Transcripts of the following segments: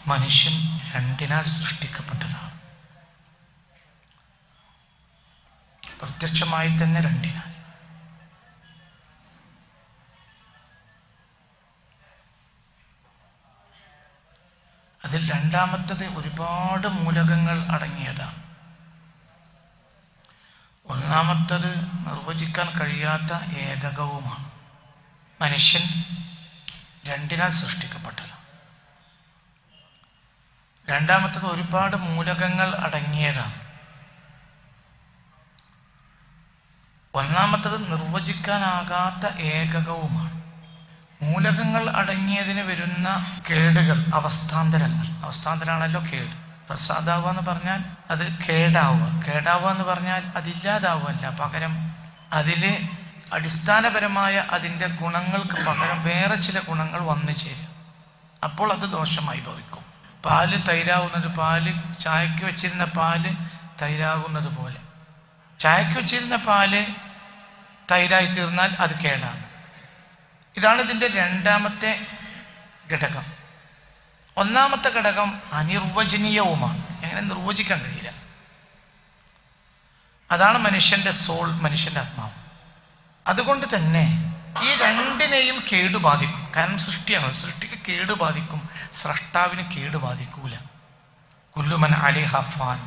മനുഷ്യൻ രണ്ടിനാൽ സൃഷ്ടിക്കപ്പെട്ടതാണ് പ്രത്യക്ഷമായി തന്നെ രണ്ടിനാൽ അതിൽ രണ്ടാമത്തത് ഒരുപാട് മൂലകങ്ങൾ അടങ്ങിയതാണ് ഒന്നാമത്തത് നിർവചിക്കാൻ കഴിയാത്ത ഏകകവുമാണ് മനുഷ്യൻ രണ്ടിനാൽ സൃഷ്ടിക്കപ്പെട്ടത് രണ്ടാമത്തത് ഒരുപാട് മൂലകങ്ങൾ അടങ്ങിയതാണ് ഒന്നാമത്തത് നിർവചിക്കാനാകാത്ത ഏകകവുമാണ് മൂലകങ്ങൾ അടങ്ങിയതിന് വരുന്ന കേടുകൾ അവസ്ഥാന്തരങ്ങൾ അവസ്ഥാന്തരാണല്ലോ കേട് പ്രസാദാവുക എന്ന് പറഞ്ഞാൽ അത് കേടാവുക കേടാവുക എന്ന് പറഞ്ഞാൽ അതില്ലാതാവുകയല്ല പകരം അതില് അടിസ്ഥാനപരമായ അതിൻ്റെ ഗുണങ്ങൾക്ക് പകരം വേറെ ചില ഗുണങ്ങൾ വന്നു ചേരും അപ്പോൾ അത് ദോഷമായി ഭവിക്കും പാല് തൈരാകുന്നത് പാല് ചായക്ക് വെച്ചിരുന്ന പാല് തൈരാകുന്നത് പോലെ ചായക്ക് വെച്ചിരുന്ന പാല് തൈരായി തീർന്നാൽ അത് കേടാണ് ഇതാണ് ഇതിൻ്റെ രണ്ടാമത്തെ ഘടകം ഒന്നാമത്തെ ഘടകം അനിർവചനീയവുമാണ് എങ്ങനെ നിർവചിക്കാൻ കഴിയില്ല അതാണ് മനുഷ്യന്റെ സോൾ മനുഷ്യന്റെ ആത്മാവ് അതുകൊണ്ട് തന്നെ ഈ രണ്ടിനെയും കേട് ബാധിക്കും കാരണം സൃഷ്ടിയാണ് സൃഷ്ടിക്ക് കേട് ബാധിക്കും സ്രഷ്ടാവിന് കേട് ബാധിക്കൂല കുല്ലുമൻ അലി ഹഫാൻ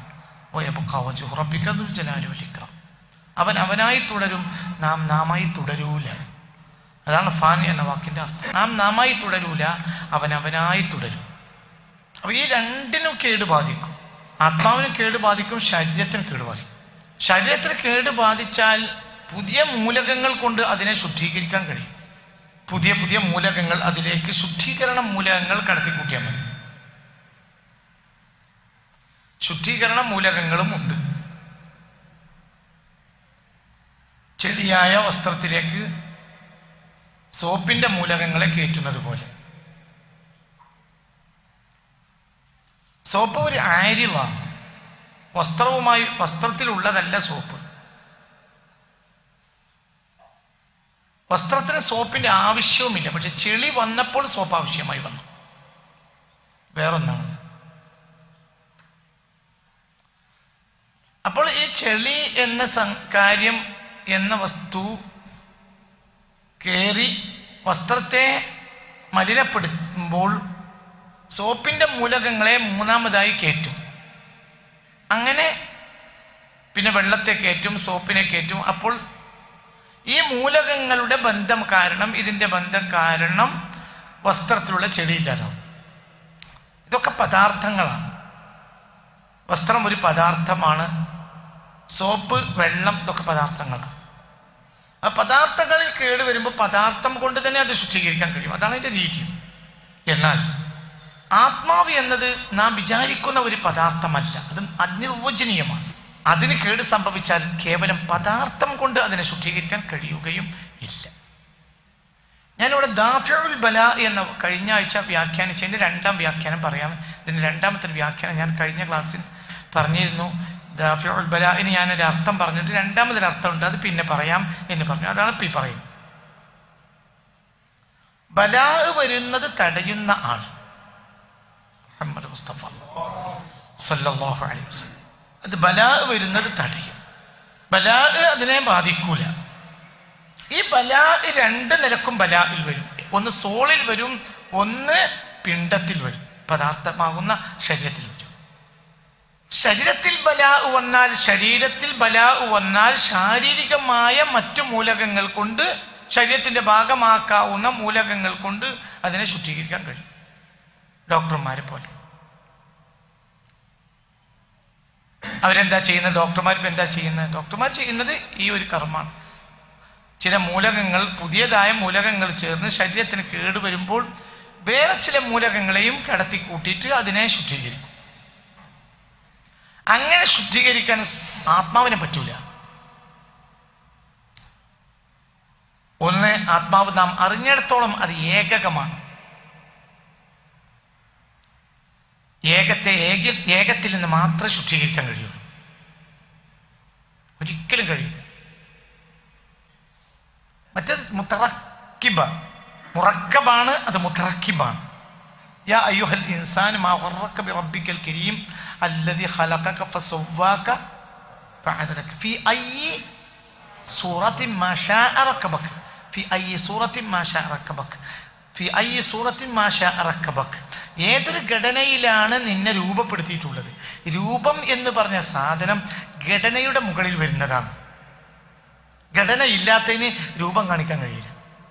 ജലാലുലിക്രം അവൻ അവനായി തുടരും നാം നാമായി തുടരൂല അതാണ് ഫാൻ എന്ന വാക്കിന്റെ അർത്ഥം നാം നാമായി തുടരൂല അവൻ അവനായി തുടരും അപ്പൊ ഈ രണ്ടിനും കേട് ബാധിക്കും ആത്മാവിന് കേട് ബാധിക്കും ശരീരത്തിന് കേട് ബാധിക്കും ശരീരത്തിന് കേട് ബാധിച്ചാൽ പുതിയ മൂലകങ്ങൾ കൊണ്ട് അതിനെ ശുദ്ധീകരിക്കാൻ കഴിയും പുതിയ പുതിയ മൂലകങ്ങൾ അതിലേക്ക് ശുദ്ധീകരണ മൂലകങ്ങൾ കടത്തിക്കൂട്ടിയാൽ മതി ശുദ്ധീകരണ മൂലകങ്ങളും ഉണ്ട് ചെളിയായ വസ്ത്രത്തിലേക്ക് സോപ്പിന്റെ മൂലകങ്ങളെ കയറ്റുന്നത് പോലെ സോപ്പ് ഒരു ആര്യമാണ് വസ്ത്രവുമായി വസ്ത്രത്തിലുള്ളതല്ല സോപ്പ് വസ്ത്രത്തിന് സോപ്പിന്റെ ആവശ്യവുമില്ല പക്ഷെ ചെളി വന്നപ്പോൾ സോപ്പ് ആവശ്യമായി വന്നു വേറൊന്നാണ് അപ്പോൾ ഈ ചെളി എന്ന സം- കാര്യം എന്ന വസ്തു കയറി വസ്ത്രത്തെ മലിനപ്പെടുത്തുമ്പോൾ സോപ്പിന്റെ മൂലകങ്ങളെ മൂന്നാമതായി കയറ്റും അങ്ങനെ പിന്നെ വെള്ളത്തെ കയറ്റും സോപ്പിനെ കയറ്റും അപ്പോൾ ഈ മൂലകങ്ങളുടെ ബന്ധം കാരണം ഇതിന്റെ ബന്ധം കാരണം വസ്ത്രത്തിലുള്ള ചെളിയില്ലാതാവും ഇതൊക്കെ പദാർത്ഥങ്ങളാണ് വസ്ത്രം ഒരു പദാർത്ഥമാണ് സോപ്പ് വെള്ളം ഇതൊക്കെ പദാർത്ഥങ്ങളാണ് ആ പദാർത്ഥങ്ങളിൽ കേട് വരുമ്പോൾ പദാർത്ഥം കൊണ്ട് തന്നെ അത് ശുദ്ധീകരിക്കാൻ കഴിയും അതാണ് അതിന്റെ രീതി എന്നാൽ ആത്മാവ് എന്നത് നാം വിചാരിക്കുന്ന ഒരു പദാർത്ഥമല്ല അത് അനിർവചനീയമാണ് അതിന് കേട് സംഭവിച്ചാൽ കേവലം പദാർത്ഥം കൊണ്ട് അതിനെ ശുദ്ധീകരിക്കാൻ കഴിയുകയും ഇല്ല ഞാനിവിടെ ദാഫിയുൽ ബല എന്ന കഴിഞ്ഞ ആഴ്ച വ്യാഖ്യാനിച്ചതിന്റെ രണ്ടാം വ്യാഖ്യാനം പറയാം ഇതിന്റെ രണ്ടാമത്തെ വ്യാഖ്യാനം ഞാൻ കഴിഞ്ഞ ക്ലാസ്സിൽ പറഞ്ഞിരുന്നു ദാഫിയുൽ ബലാഇന് ഞാനൊരു അർത്ഥം പറഞ്ഞിട്ട് രണ്ടാമതൊരു അർത്ഥമുണ്ട് അത് പിന്നെ പറയാം എന്ന് പറഞ്ഞു അതാണ് ഇപ്പം ഈ പറയും ബലാ വരുന്നത് തടയുന്ന ആൾ മുഹമ്മദ് മുസ്തഫ സല്ലല്ലാഹു അലൈഹി വസല്ലം അത് ബലാ വരുന്നത് തടയും ബലാ അതിനെ ബാധിക്കൂല ഈ ബലാ രണ്ട് നിലക്കും ബലായിൽ വരും ഒന്ന് സോളിൽ വരും ഒന്ന് പിണ്ടത്തിൽ വരും പദാർത്ഥമാകുന്ന ശരീരത്തിൽ വരും ശരീരത്തിൽ ബലാ വന്നാൽ ശരീരത്തിൽ ബലാ വന്നാൽ ശാരീരികമായ മറ്റു മൂലകങ്ങൾ കൊണ്ട് ശരീരത്തിന്റെ ഭാഗമാക്കാവുന്ന മൂലകങ്ങൾ കൊണ്ട് അതിനെ ശുദ്ധീകരിക്കാൻ കഴിയും ഡോക്ടർമാരെ പോലെ അവരെന്താ ചെയ്യുന്നത് ഡോക്ടർമാർ ഇപ്പം എന്താ ചെയ്യുന്നത് ഡോക്ടർമാർ ചെയ്യുന്നത് ഈ ഒരു കർമ്മമാണ് ചില മൂലകങ്ങൾ പുതിയതായ മൂലകങ്ങൾ ചേർന്ന് ശരീരത്തിന് കേട് വരുമ്പോൾ വേറെ ചില മൂലകങ്ങളെയും കടത്തി കൂട്ടിയിട്ട് അതിനെ ശുദ്ധീകരിക്കും അങ്ങനെ ശുദ്ധീകരിക്കാൻ സ് ആത്മാവിനെ പറ്റൂല ഒന്ന് ആത്മാവ് നാം അറിഞ്ഞിടത്തോളം അത് ഏകകമാണ് ഏകത്തെ ഏക ഏകത്തിൽ നിന്ന് മാത്രമേ ശുദ്ധീകരിക്കാൻ കഴിയൂ ഒരിക്കലും കഴിയില്ല മറ്റേത് മുത്തറക്കിബ മുറക്കബാണ് അത് മുത്തറക്കിബാണ് യാ അയ്യുഹൽ ഇൻസാൻ മാ ഗറക ബിറബ്ബിക്കൽ കരീം അല്ലദി ഖലഖക ഫസവ്വാക ഫഅദലക ഫി അയ്യി സൂറത്തിൻ മാ ശാഅ റക്കബക ഫി അയ്യി സൂറത്തിൻ മാ ശാഅ റക്കബക ഫി അയ്യി സൂറത്തിൻ മാ ശാഅ റക്കബക ഏതൊരു ഘടനയിലാണ് നിന്നെ രൂപപ്പെടുത്തിയിട്ടുള്ളത് രൂപം എന്ന് പറഞ്ഞ സാധനം ഘടനയുടെ മുകളിൽ വരുന്നതാണ് ഘടന ഇല്ലാത്തതിന് രൂപം കാണിക്കാൻ കഴിയില്ല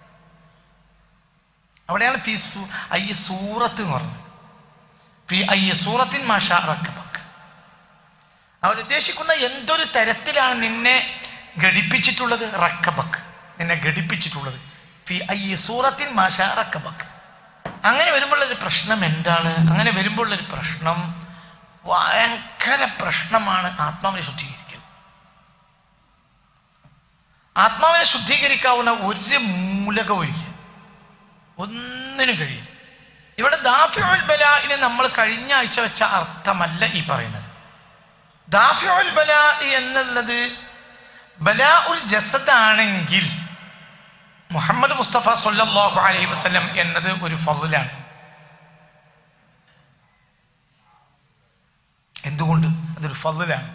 അവിടെയാണ് ഫി സൂ ഐ സൂറത്ത് എന്ന് പറഞ്ഞത് ഫി ഐ സൂറത്തിൻ മാഷ റക്കബക്ക് അവൻ ഉദ്ദേശിക്കുന്ന എന്തൊരു തരത്തിലാണ് നിന്നെ ഘടിപ്പിച്ചിട്ടുള്ളത് റക്കബക്ക് നിന്നെ ഘടിപ്പിച്ചിട്ടുള്ളത് ഫി ഐ സൂറത്തിൻ മാഷ റക്കബക്ക് അങ്ങനെ വരുമ്പോഴൊരു പ്രശ്നം എന്താണ് അങ്ങനെ വരുമ്പോഴൊരു പ്രശ്നം ഭയങ്കര പ്രശ്നമാണ് ആത്മാവിനെ ശുദ്ധീകരിക്കൽ ആത്മാവിനെ ശുദ്ധീകരിക്കാവുന്ന ഒരു മൂലകവും ഇല്ല ഒന്നിനും കഴിയില്ല ഇവിടെ ദാഫിയുൽ ബലാഇന് നമ്മൾ കഴിഞ്ഞ ആഴ്ച വെച്ച അർത്ഥമല്ല ഈ പറയുന്നത് ദാഫിയുൽ ബലാ എന്നുള്ളത് ബലാ ഉൽ ജസദ് ആണെങ്കിൽ മുഹമ്മദ് മുസ്തഫ സല്ലല്ലാഹു അലൈഹി വസല്ലം എന്നത് ഒരു ഫضലാണ് എന്തുകൊണ്ട് അതൊരു ഫضലാണ്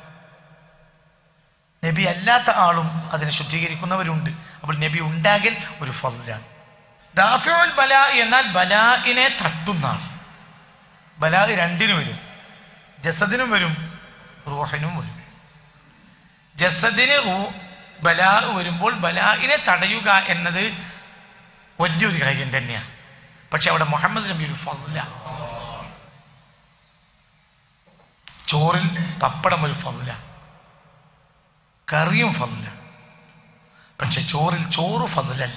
നബി അല്ലാത്ത ആളും അതിനെ ശുദ്ധീകരിക്കുന്നവരുണ്ട് അപ്പോൾ നബി ഉണ്ടാകൽ ഒരു ഫضലാണ് ദാഫിയുൽ ബല എന്നാൽ ബലാഇനെ തട്ടുന്നാണ് ബലാ രണ്ടിനും വരും ജസദിനും വരും റൂഹിനും വരും ജസദിന് റൂ ബലാ വരുമ്പോൾ ബലാഇനെ തടയുക എന്നത് വലിയൊരു കാര്യം തന്നെയാണ് പക്ഷെ അവിടെ മുഹമ്മദ് നബി ഒരു ഫضല ചോറിൽ പപ്പടം ഒരു ഫضല കറിയും ഫضല പക്ഷെ ചോറിൽ ചോറ് ഫضലല്ല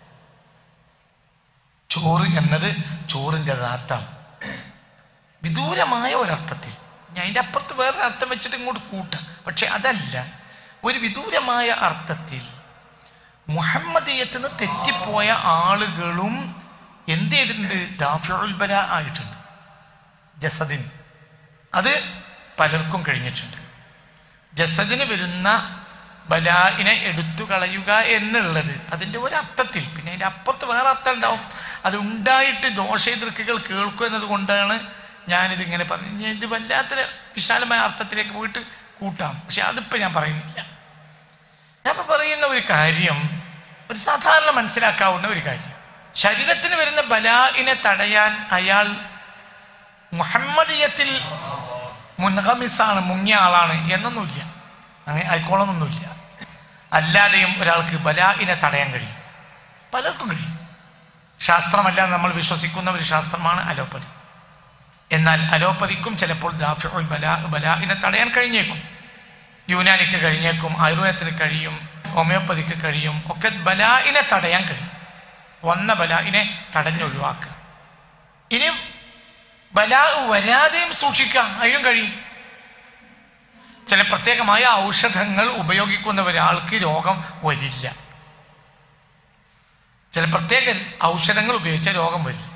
ചോറ് എന്നത് ചോറിൻ്റെ ദാത്താണ് വിദൂരമായ ഒരർത്ഥത്തിൽ ഞാൻ അതിൻ്റെ അപ്പുറത്ത് വേറെ അർത്ഥം വെച്ചിട്ട് ഇങ്ങോട്ട് കൂട്ടാം പക്ഷെ അതല്ല ഒരു വിദൂരമായ അർത്ഥത്തിൽ മുഹമ്മദീയത്തിൽ നിന്ന് തെറ്റിപ്പോയ ആളുകളും എന്ത് ചെയ്തിട്ടുണ്ട് ദാഫുൽബല ആയിട്ടുണ്ട് ജസദിന് അത് പലർക്കും കഴിഞ്ഞിട്ടുണ്ട് ജസദിന് വരുന്ന ബലായിനെ എടുത്തു കളയുക എന്നുള്ളത് അതിൻ്റെ ഒരർത്ഥത്തിൽ പിന്നെ അതിൻ്റെ അപ്പുറത്ത് വേറെ അർത്ഥം ഉണ്ടാവും അത് ഉണ്ടായിട്ട് ദോഷെതിർക്കുകൾ കേൾക്കും എന്നത് കൊണ്ടാണ് ഞാനിത് ഇങ്ങനെ പറഞ്ഞു ഇനി ഇത് വല്ലാത്തൊരു വിശാലമായ അർത്ഥത്തിലേക്ക് പോയിട്ട് കൂട്ടാം പക്ഷെ അതിപ്പോൾ ഞാൻ പറയുന്നില്ല ഞാൻ ഇപ്പൊ പറയുന്ന ഒരു കാര്യം ഒരു സാധാരണ മനസ്സിലാക്കാവുന്ന ഒരു കാര്യം ശരീരത്തിന് വരുന്ന ബലായിനെ തടയാൻ അയാൾ മുഹമ്മദീയത്തിൽ മുൻഹമിസാണ് മുങ്ങിയ ആളാണ് എന്നൊന്നുമില്ല അങ്ങനെ ആയിക്കോളൊന്നൊന്നുമില്ല അല്ലാതെയും ഒരാൾക്ക് ബലായിനെ തടയാൻ കഴിയും പലർക്കും കഴിയും ശാസ്ത്രമല്ല നമ്മൾ വിശ്വസിക്കുന്ന ഒരു ശാസ്ത്രമാണ് അലോപ്പതി എന്നാൽ അലോപ്പതിക്കും ചിലപ്പോൾ ദാഫിഉൽ ബലാ ബലായിനെ തടയാൻ കഴിഞ്ഞേക്കും യുനാനിക്ക് കഴിഞ്ഞേക്കും ആയുർവേദത്തിന് കഴിയും ഹോമിയോപ്പതിക്ക് കഴിയും ഒക്കെ ബലായിനെ തടയാൻ കഴിയും വന്ന ബലായിനെ തടഞ്ഞൊഴിവാക്കുക ഇനി ബലാ വരാതെയും സൂക്ഷിക്കാം അതിനും കഴിയും ചില പ്രത്യേകമായ ഔഷധങ്ങൾ ഉപയോഗിക്കുന്ന ഒരാൾക്ക് രോഗം വരില്ല ചില പ്രത്യേക ഔഷധങ്ങൾ ഉപയോഗിച്ച രോഗം വരില്ല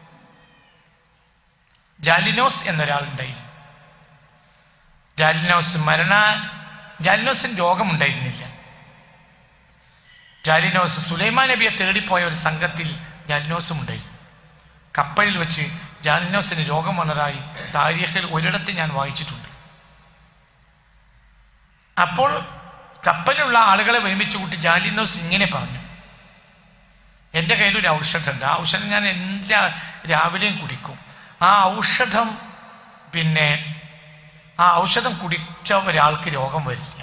ജാലിനോസ് എന്നൊരാളുണ്ടായി ജാലിനോസ് മരണ ജാലിനോസിന് രോഗമുണ്ടായിരുന്നില്ല ജാലിനോസ് സുലൈമാൻ നബിയെ തേടിപ്പോയ ഒരു സംഘത്തിൽ ജാലിനോസും ഉണ്ടായി കപ്പലിൽ വെച്ച് ജാലിനോസിന് രോഗം വന്നതായി താരീഖിൽ ഒരിടത്ത് ഞാൻ വായിച്ചിട്ടുണ്ട് അപ്പോൾ കപ്പലിലുള്ള ആളുകളെ ഒരുമിച്ച് കൂട്ടി ജാലിനോസ് ഇങ്ങനെ പറഞ്ഞു എൻ്റെ കയ്യിൽ ഒരു ഔഷധമുണ്ട് ആ ഔഷധം ഞാൻ എല്ലാ രാവിലെയും കുടിക്കും ആ ഔഷധം പിന്നെ ആ ഔഷധം കുടിച്ച ഒരാൾക്ക് രോഗം വരില്ല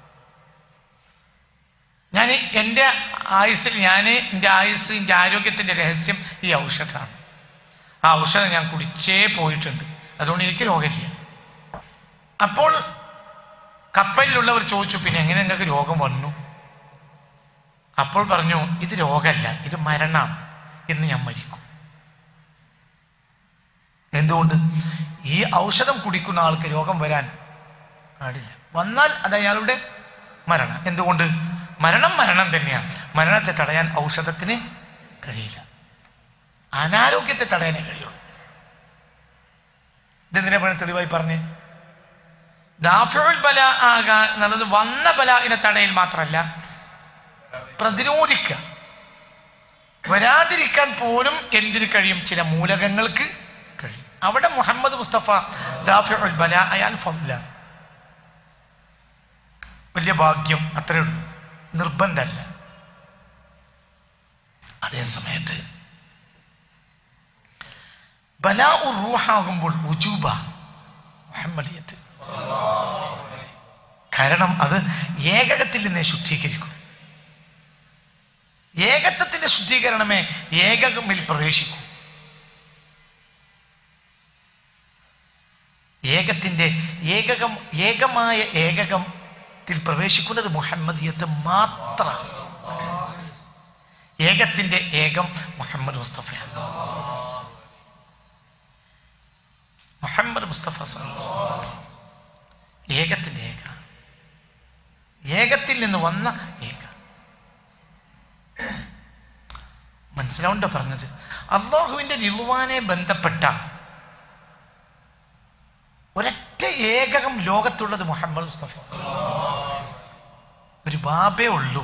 ഞാൻ എൻ്റെ ആയുസ്സിൽ ഞാൻ എൻ്റെ ആയുസ് എൻ്റെ ആരോഗ്യത്തിൻ്റെ രഹസ്യം ഈ ഔഷധമാണ് ആ ഔഷധം ഞാൻ കുടിച്ചേ പോയിട്ടുണ്ട് അതുകൊണ്ട് എനിക്ക് രോഗമില്ല അപ്പോൾ കപ്പലിലുള്ളവർ ചോദിച്ചു പിന്നെ എങ്ങനെ നിങ്ങൾക്ക് രോഗം വന്നു അപ്പോൾ പറഞ്ഞു ഇത് രോഗമല്ല ഇത് മരണമാണ് എന്ന് ഞാൻ മരിക്കും എന്തുകൊണ്ട് ഈ ഔഷധം കുടിക്കുന്ന ആൾക്ക് രോഗം വരാൻ പാടില്ല വന്നാൽ അത് അയാളുടെ മരണം എന്തുകൊണ്ട് മരണം മരണം തന്നെയാണ് മരണത്തെ തടയാൻ ഔഷധത്തിന് കഴിയില്ല അനാരോഗ്യത്തെ തടയാനേ കഴിയുള്ളൂ ഇതെന്തിനാ പറഞ്ഞ തെളിവായി പറഞ്ഞേ ദാഫുൽ ബല ആകാൻ എന്നുള്ളത് വന്ന ബലാഇനെ തടയൽ മാത്രമല്ല പ്രതിരോധിക്കുക വരാതിരിക്കാൻ പോലും എന്തിനു കഴിയും ചില മൂലകങ്ങൾക്ക് അവിടെ മുഹമ്മദ് മുസ്തഫ ദാഫിഉൽ ബല അയാൾ ഫضല വലിയ ഭാഗ്യം അത്രേ ഉള്ളൂ നിർബന്ധമല്ല അതേ സമയത്ത് ബലാ റൂഹാകുമ്പോൾ ഉജൂബ മുഹമ്മദിയത്ത് കാരണം അത് ഏകകത്തിൽ നിന്നേ ശുദ്ധീകരിക്കും ഏകത്വത്തിന്റെ ശുദ്ധീകരണമേ ഏകകമിൽ പ്രവേശിക്കൂ ഏകത്തിന്റെ ഏകകം ഏകമായ ഏകകത്തിൽ പ്രവേശിക്കുന്നത് മുഹമ്മദിയത്ത് മാത്രം ഏകത്തിന്റെ ഏകം മുഹമ്മദ് മുസ്തഫയാണ് മുഹമ്മദ് മുസ്തഫ സല്ലല്ലാഹു അലൈഹി വസല്ലം. ഏകത്തിന്റെ ഏക ഏകത്തിൽ നിന്ന് വന്ന ഏക മനസ്സിലാവുണ്ട പറഞ്ഞത് അള്ളാഹുവിന്റെ റിളുവാനെ ബന്ധപ്പെട്ട ഒരൊറ്റ ഏകകം ലോകത്തുള്ളത് മുഹമ്മദ് മുസ്തഫ ഒരു ബാബേ ഉള്ളൂ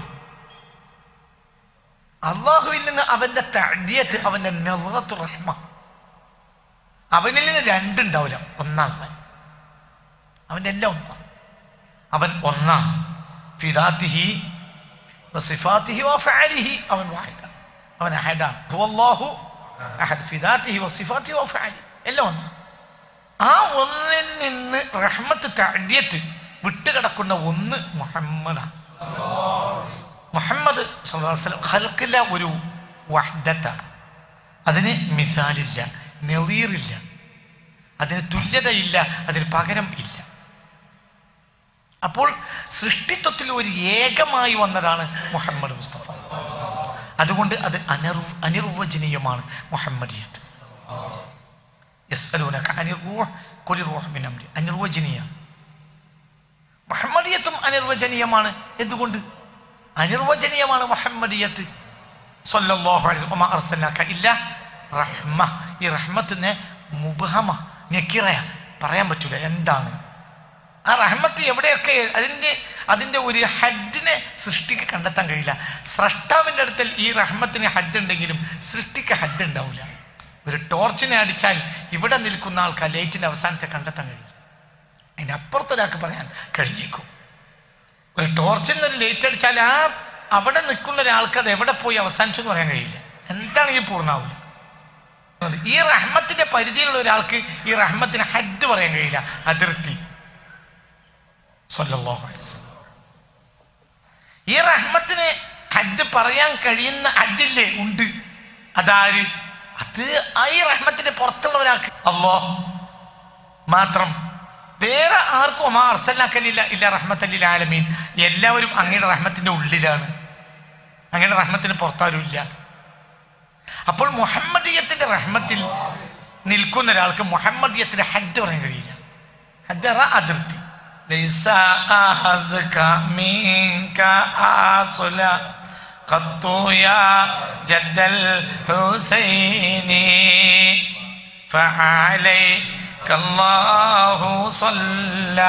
അള്ളാഹുവിൽ നിന്ന് അവന്റെ തടിയത്ത് അവന്റെ നെറത്ത് റഹ്മ അവനിൽ നിന്ന് രണ്ടുണ്ടാവില്ല ഒന്നാണ് അവൻ അവന്റെ എല്ലാം ഒന്നാണ് അവൻ ഒന്നാണ് ഫിദാത്തിഹി വസിഫാത്തിഹി വഫഅലിഹി അവൻ വാഹിദ അവൻ അഹദാണ് ഹുവല്ലാഹു അഹദ് ഫിദാത്തിഹി വസിഫാത്തിഹി വഫഅലി എല്ലാം ഒന്നാണ് ആ ഒന്നിൽ നിന്ന് റഹ്മത്ത് തടിയത്ത് വിട്ടുകിടക്കുന്ന ഒന്ന് മുഹമ്മദാണ് മുഹമ്മദ് സല്ലല്ലാഹു അലൈഹി വസല്ലം ഖൽഖിലെ ഒരു വഹ്ദത്താണ് അതിന് മിസാലില്ല നെളീറില്ല അതിന് തുല്യതയില്ല അതിന് പകരം ഇല്ല അപ്പോൾ സൃഷ്ടിത്വത്തിൽ ഒരു ഏകമായി വന്നതാണ് മുഹമ്മദ് മുസ്തഫ അതുകൊണ്ട് അത് അനർ അനിർവചനീയമാണ് മുഹമ്മദിയത്ത് യസ്അലൂനക അനിർ റൂഹ് ഖുൽ റൂഹ് മിൻ അംരി അനിർവചനീയ മുഹമ്മദിയത്തും അനിർവചനീയമാണ് എന്തുകൊണ്ട് അനിർവചനീയമാണ് മുഹമ്മദിയത്ത് സല്ലല്ലാഹു അലൈഹി വസല്ലം അർസലനാക ഇല്ല റഹ്മ ഈ റഹ്മത്തിനെ മുബഹമ ഞെക്കിറയ പറയാൻ പറ്റൂല എന്താണ് ആ റഹ്മത്ത് എവിടെയൊക്കെ അതിൻ്റെ അതിൻ്റെ ഒരു ഹദ്ദിനെ സൃഷ്ടിക്ക് കണ്ടെത്താൻ കഴിയില്ല സ്രഷ്ടാവിൻ്റെ അടുത്തൽ ഈ റഹ്മത്തിന് ഹദ് ഉണ്ടെങ്കിലും സൃഷ്ടിക്ക് ഹദ് ഉണ്ടാവില്ല ഒരു ടോർച്ചിനെ അടിച്ചാൽ ഇവിടെ നിൽക്കുന്ന ആൾക്ക് ആ ലൈറ്റിൻ്റെ അവസാനത്തെ കണ്ടെത്താൻ കഴിയില്ല അതിൻ്റെ അപ്പുറത്തൊരാൾക്ക് പറയാൻ കഴിഞ്ഞേക്കും ഒരു ടോർച്ചിൽ നിന്ന് ഒരു ലൈറ്റ് അടിച്ചാൽ ആ അവിടെ നിൽക്കുന്ന ഒരാൾക്ക് അത് എവിടെ പോയി അവസാനിച്ചു എന്ന് പറയാൻ കഴിയില്ല എന്താണെങ്കിൽ പൂർണ്ണാവില്ല ഈ റഹ്മത്തിന്റെ പരിധിയിലുള്ള ഒരാൾക്ക് ഈ റഹ്മത്തിന് ഹദ് പറയാൻ കഴിയില്ല അതിർത്തി സ്വല്ലല്ലാഹു അലൈഹി വസല്ലം. ഈ റഹ്മത്തിന് ഹദ് പറയാൻ കഴിയുന്ന ഹദ്ദില്ലേ ഉണ്ട് അതാര് അത് ആ ഈ റഹ്മത്തിന്റെ പുറത്തുള്ള ഒരാൾക്ക് അല്ലോ മാത്രം വേറെ ആർക്കും ഒമാ അർസലാക്കലില്ല ഇല്ല റഹ്മത്തല്ലിൽ ആലമീൻ എല്ലാവരും അങ്ങയുടെ റഹ്മത്തിന്റെ ഉള്ളിലാണ് അങ്ങയുടെ റഹ്മത്തിന് പുറത്താരും ഇല്ല അപ്പോൾ മുഹമ്മദീയത്തിന്റെ റഹ്മത്തിൽ നിൽക്കുന്ന ഒരാൾക്ക് മുഹമ്മദീയത്തിന്റെ ഹഡ് പറയാൻ കഴിയില്ല ഹഡ് എറ അതിർത്തി ليس أهزك منك أصل قط يا جد الحسين فعليك الله صلى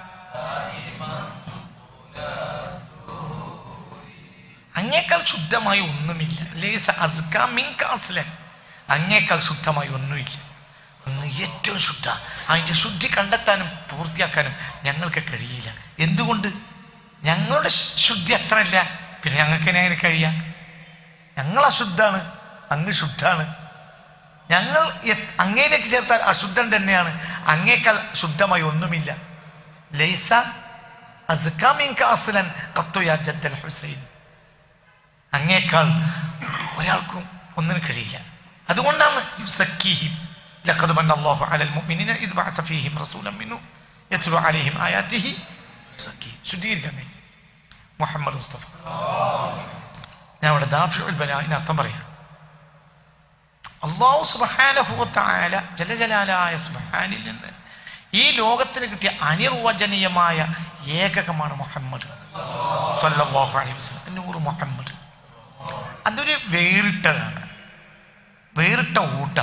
അങ്ങേക്കാൾ ശുദ്ധമായി ഒന്നുമില്ല ലേസ അസ്ക മിങ്ക അസ്ലൻ അങ്ങേക്കാൾ ശുദ്ധമായി ഒന്നുമില്ല അങ്ങ് ഏറ്റവും ശുദ്ധ അതിൻ്റെ ശുദ്ധി കണ്ടെത്താനും പൂർത്തിയാക്കാനും ഞങ്ങൾക്ക് കഴിയില്ല എന്തുകൊണ്ട് ഞങ്ങളുടെ ശു- ശുദ്ധി അത്രയല്ല പിന്നെ ഞങ്ങൾക്ക് എങ്ങനെ കഴിയാം ഞങ്ങൾ അശുദ്ധാണ് അങ്ങ് ശുദ്ധാണ് ഞങ്ങൾ എ- അങ്ങയിലേക്ക് ചേർത്താൽ അശുദ്ധൻ തന്നെയാണ് അങ്ങേക്കാൾ ശുദ്ധമായി ഒന്നുമില്ല ലൈസ അസ്ക മിങ്ക അസ്ലൻ ഖത്തു യാ ജദ്ദൽ ഹുസൈൻ അങ്ങേക്കാൾ ഒരാൾക്കും ഒന്നിനും കഴിയില്ല അതുകൊണ്ടാണ് യുസക്കീഹിം ലഖദ് മന്ന അല്ലാഹു അലൽ മുഅ്മിനീന ഇദ് ബഅത ഫീഹിം റസൂലൻ മിൻഹു യത്ലു അലൈഹിം ആയാതിഹി യുസക്കീഹിം ശുദ്ധീകരിക്കാൻ കഴിയും മുഹമ്മദ് മുസ്തഫ ഞാൻ ഇവിടെ ദാഫിഉൽ ബലാഇന് അർത്ഥം പറയാം അള്ളാഹു സുബ്ഹാനഹു വതആല ജലജലാലായ സുബ്ഹാനിൽ നിന്ന് ഈ ലോകത്തിന് കിട്ടിയ അനിർവചനീയമായ ഏകകമാണ് മുഹമ്മദ് സല്ലല്ലാഹു അലൈഹി വസല്ലം നൂറ് മുഹമ്മദ് അതൊരു വേറിട്ടതാണ് വേറിട്ട ഊട്ട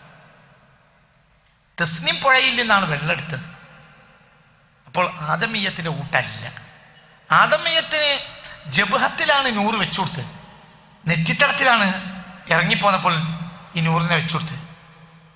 തസ്നിം പുഴയിൽ നിന്നാണ് വെള്ളം എടുത്തത് അപ്പോൾ ആദമീയത്തിന്റെ ഊട്ടല്ല ആദമീയത്തിന് ജബഹത്തിലാണ് നൂറ് വെച്ചു കൊടുത്തത് നെറ്റിത്തടത്തിലാണ് ഇറങ്ങിപ്പോന്നപ്പോൾ ഈ നൂറിനെ വെച്ചു കൊടുത്തത്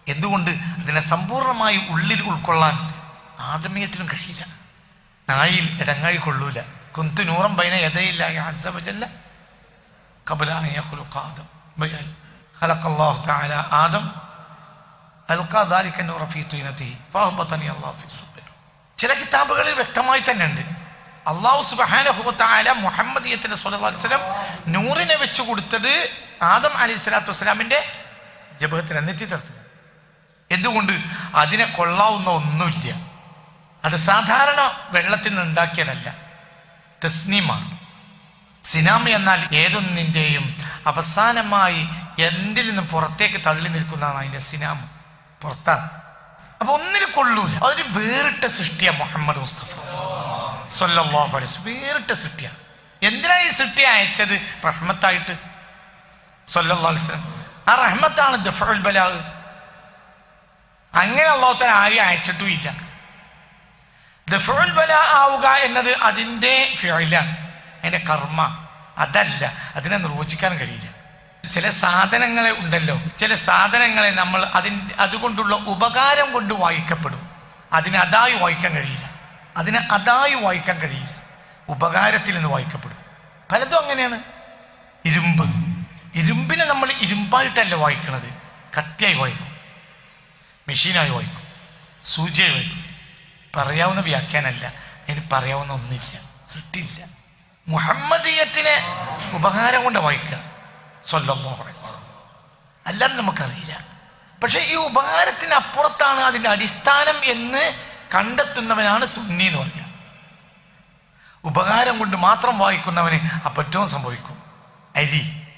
എന്തുകൊണ്ട് അതിനെ സമ്പൂർണ്ണമായി ഉള്ളിൽ ഉൾക്കൊള്ളാൻ ആദമീയത്തിനും കഴിയില്ല നായിൽ ഇടങ്ങായി കൊള്ളൂല കുന്തു നൂറം ബൈന യഥയില്ല അസബജല്ല قبل أن يخلق آدم بيان خلق الله تعالى آدم ألقى ذلك النور في طينته فأهبطني الله في صبر ചില കിതാബുകളിൽ വ്യക്തമായി തന്നെ ഉണ്ട് അള്ളാഹു സുബാനഹുത്തായ മുഹമ്മദീയത്തിന്റെ സ്വലം നൂറിനെ വെച്ച് കൊടുത്തത് ആദം അലി സ്വലാത്തു വസ്സലാമിന്റെ ജപത്തിന് നെറ്റി തരത്തിൽ എന്തുകൊണ്ട് അതിനെ കൊള്ളാവുന്ന ഒന്നുമില്ല അത് സാധാരണ വെള്ളത്തിൽ നിന്ന് ഉണ്ടാക്കിയതല്ല തസ്നീമാണ് സിനാമി എന്നാൽ ഏതൊന്നിൻ്റെയും അവസാനമായി എന്തിൽ നിന്ന് പുറത്തേക്ക് തള്ളി നിൽക്കുന്നതാണ് അതിന്റെ സിനാമ പുറത്താണ് അപ്പൊ ഒന്നിൽ കൊള്ളൂല അതൊരു വേറിട്ട സൃഷ്ടിയാണ് മുഹമ്മദ് മുസ്തഫ സല്ലല്ലാഹു അലൈഹി വസല്ലം. വേറിട്ട സൃഷ്ടിയാണ് എന്തിനാ ഈ സൃഷ്ടി അയച്ചത് റഹ്മത്തായിട്ട് സല്ലല്ലാഹു അലൈഹി വസല്ലം. ആ റഹ്മത്താണ് ദഫഉൽ ബലാഗ് അങ്ങനെ അള്ളാഹുത്തല ആരെയും അയച്ചിട്ടും ഇല്ല ദഫഉൽ ബലാ ആവുക എന്നത് അതിന്റെ ഫിഅലാണ് അതിന്റെ കർമ്മ അതല്ല അതിനെ നിർവചിക്കാൻ കഴിയില്ല ചില സാധനങ്ങളെ ഉണ്ടല്ലോ ചില സാധനങ്ങളെ നമ്മൾ അതിൻ്റെ അതുകൊണ്ടുള്ള ഉപകാരം കൊണ്ട് വായിക്കപ്പെടും അതിനെ അതായി വായിക്കാൻ കഴിയില്ല അതിനെ അതായി വായിക്കാൻ കഴിയില്ല ഉപകാരത്തിൽ നിന്ന് വായിക്കപ്പെടും പലതും അങ്ങനെയാണ് ഇരുമ്പ് ഇരുമ്പിനെ നമ്മൾ ഇരുമ്പായിട്ടല്ല വായിക്കണത് കത്തിയായി വായിക്കും മെഷീനായി വായിക്കും സൂചിയായി വായിക്കും പറയാവുന്ന വ്യാഖ്യാനമല്ല അതിന് പറയാവുന്ന ഒന്നില്ല സൃഷ്ടിയില്ല മുഹമ്മദീയത്തിനെ ഉപകാരം കൊണ്ട് വായിക്കുക സ്വല്ലല്ലാഹു അലൈഹി വസല്ലം. അല്ലാതെ നമുക്കറിയില്ല പക്ഷെ ഈ ഉപകാരത്തിന് അപ്പുറത്താണ് അതിന്റെ അടിസ്ഥാനം എന്ന് കണ്ടെത്തുന്നവനാണ് സുന്നി എന്ന് പറയുക ഉപകാരം കൊണ്ട് മാത്രം വായിക്കുന്നവന് അപ്പറ്റവും സംഭവിക്കും അരി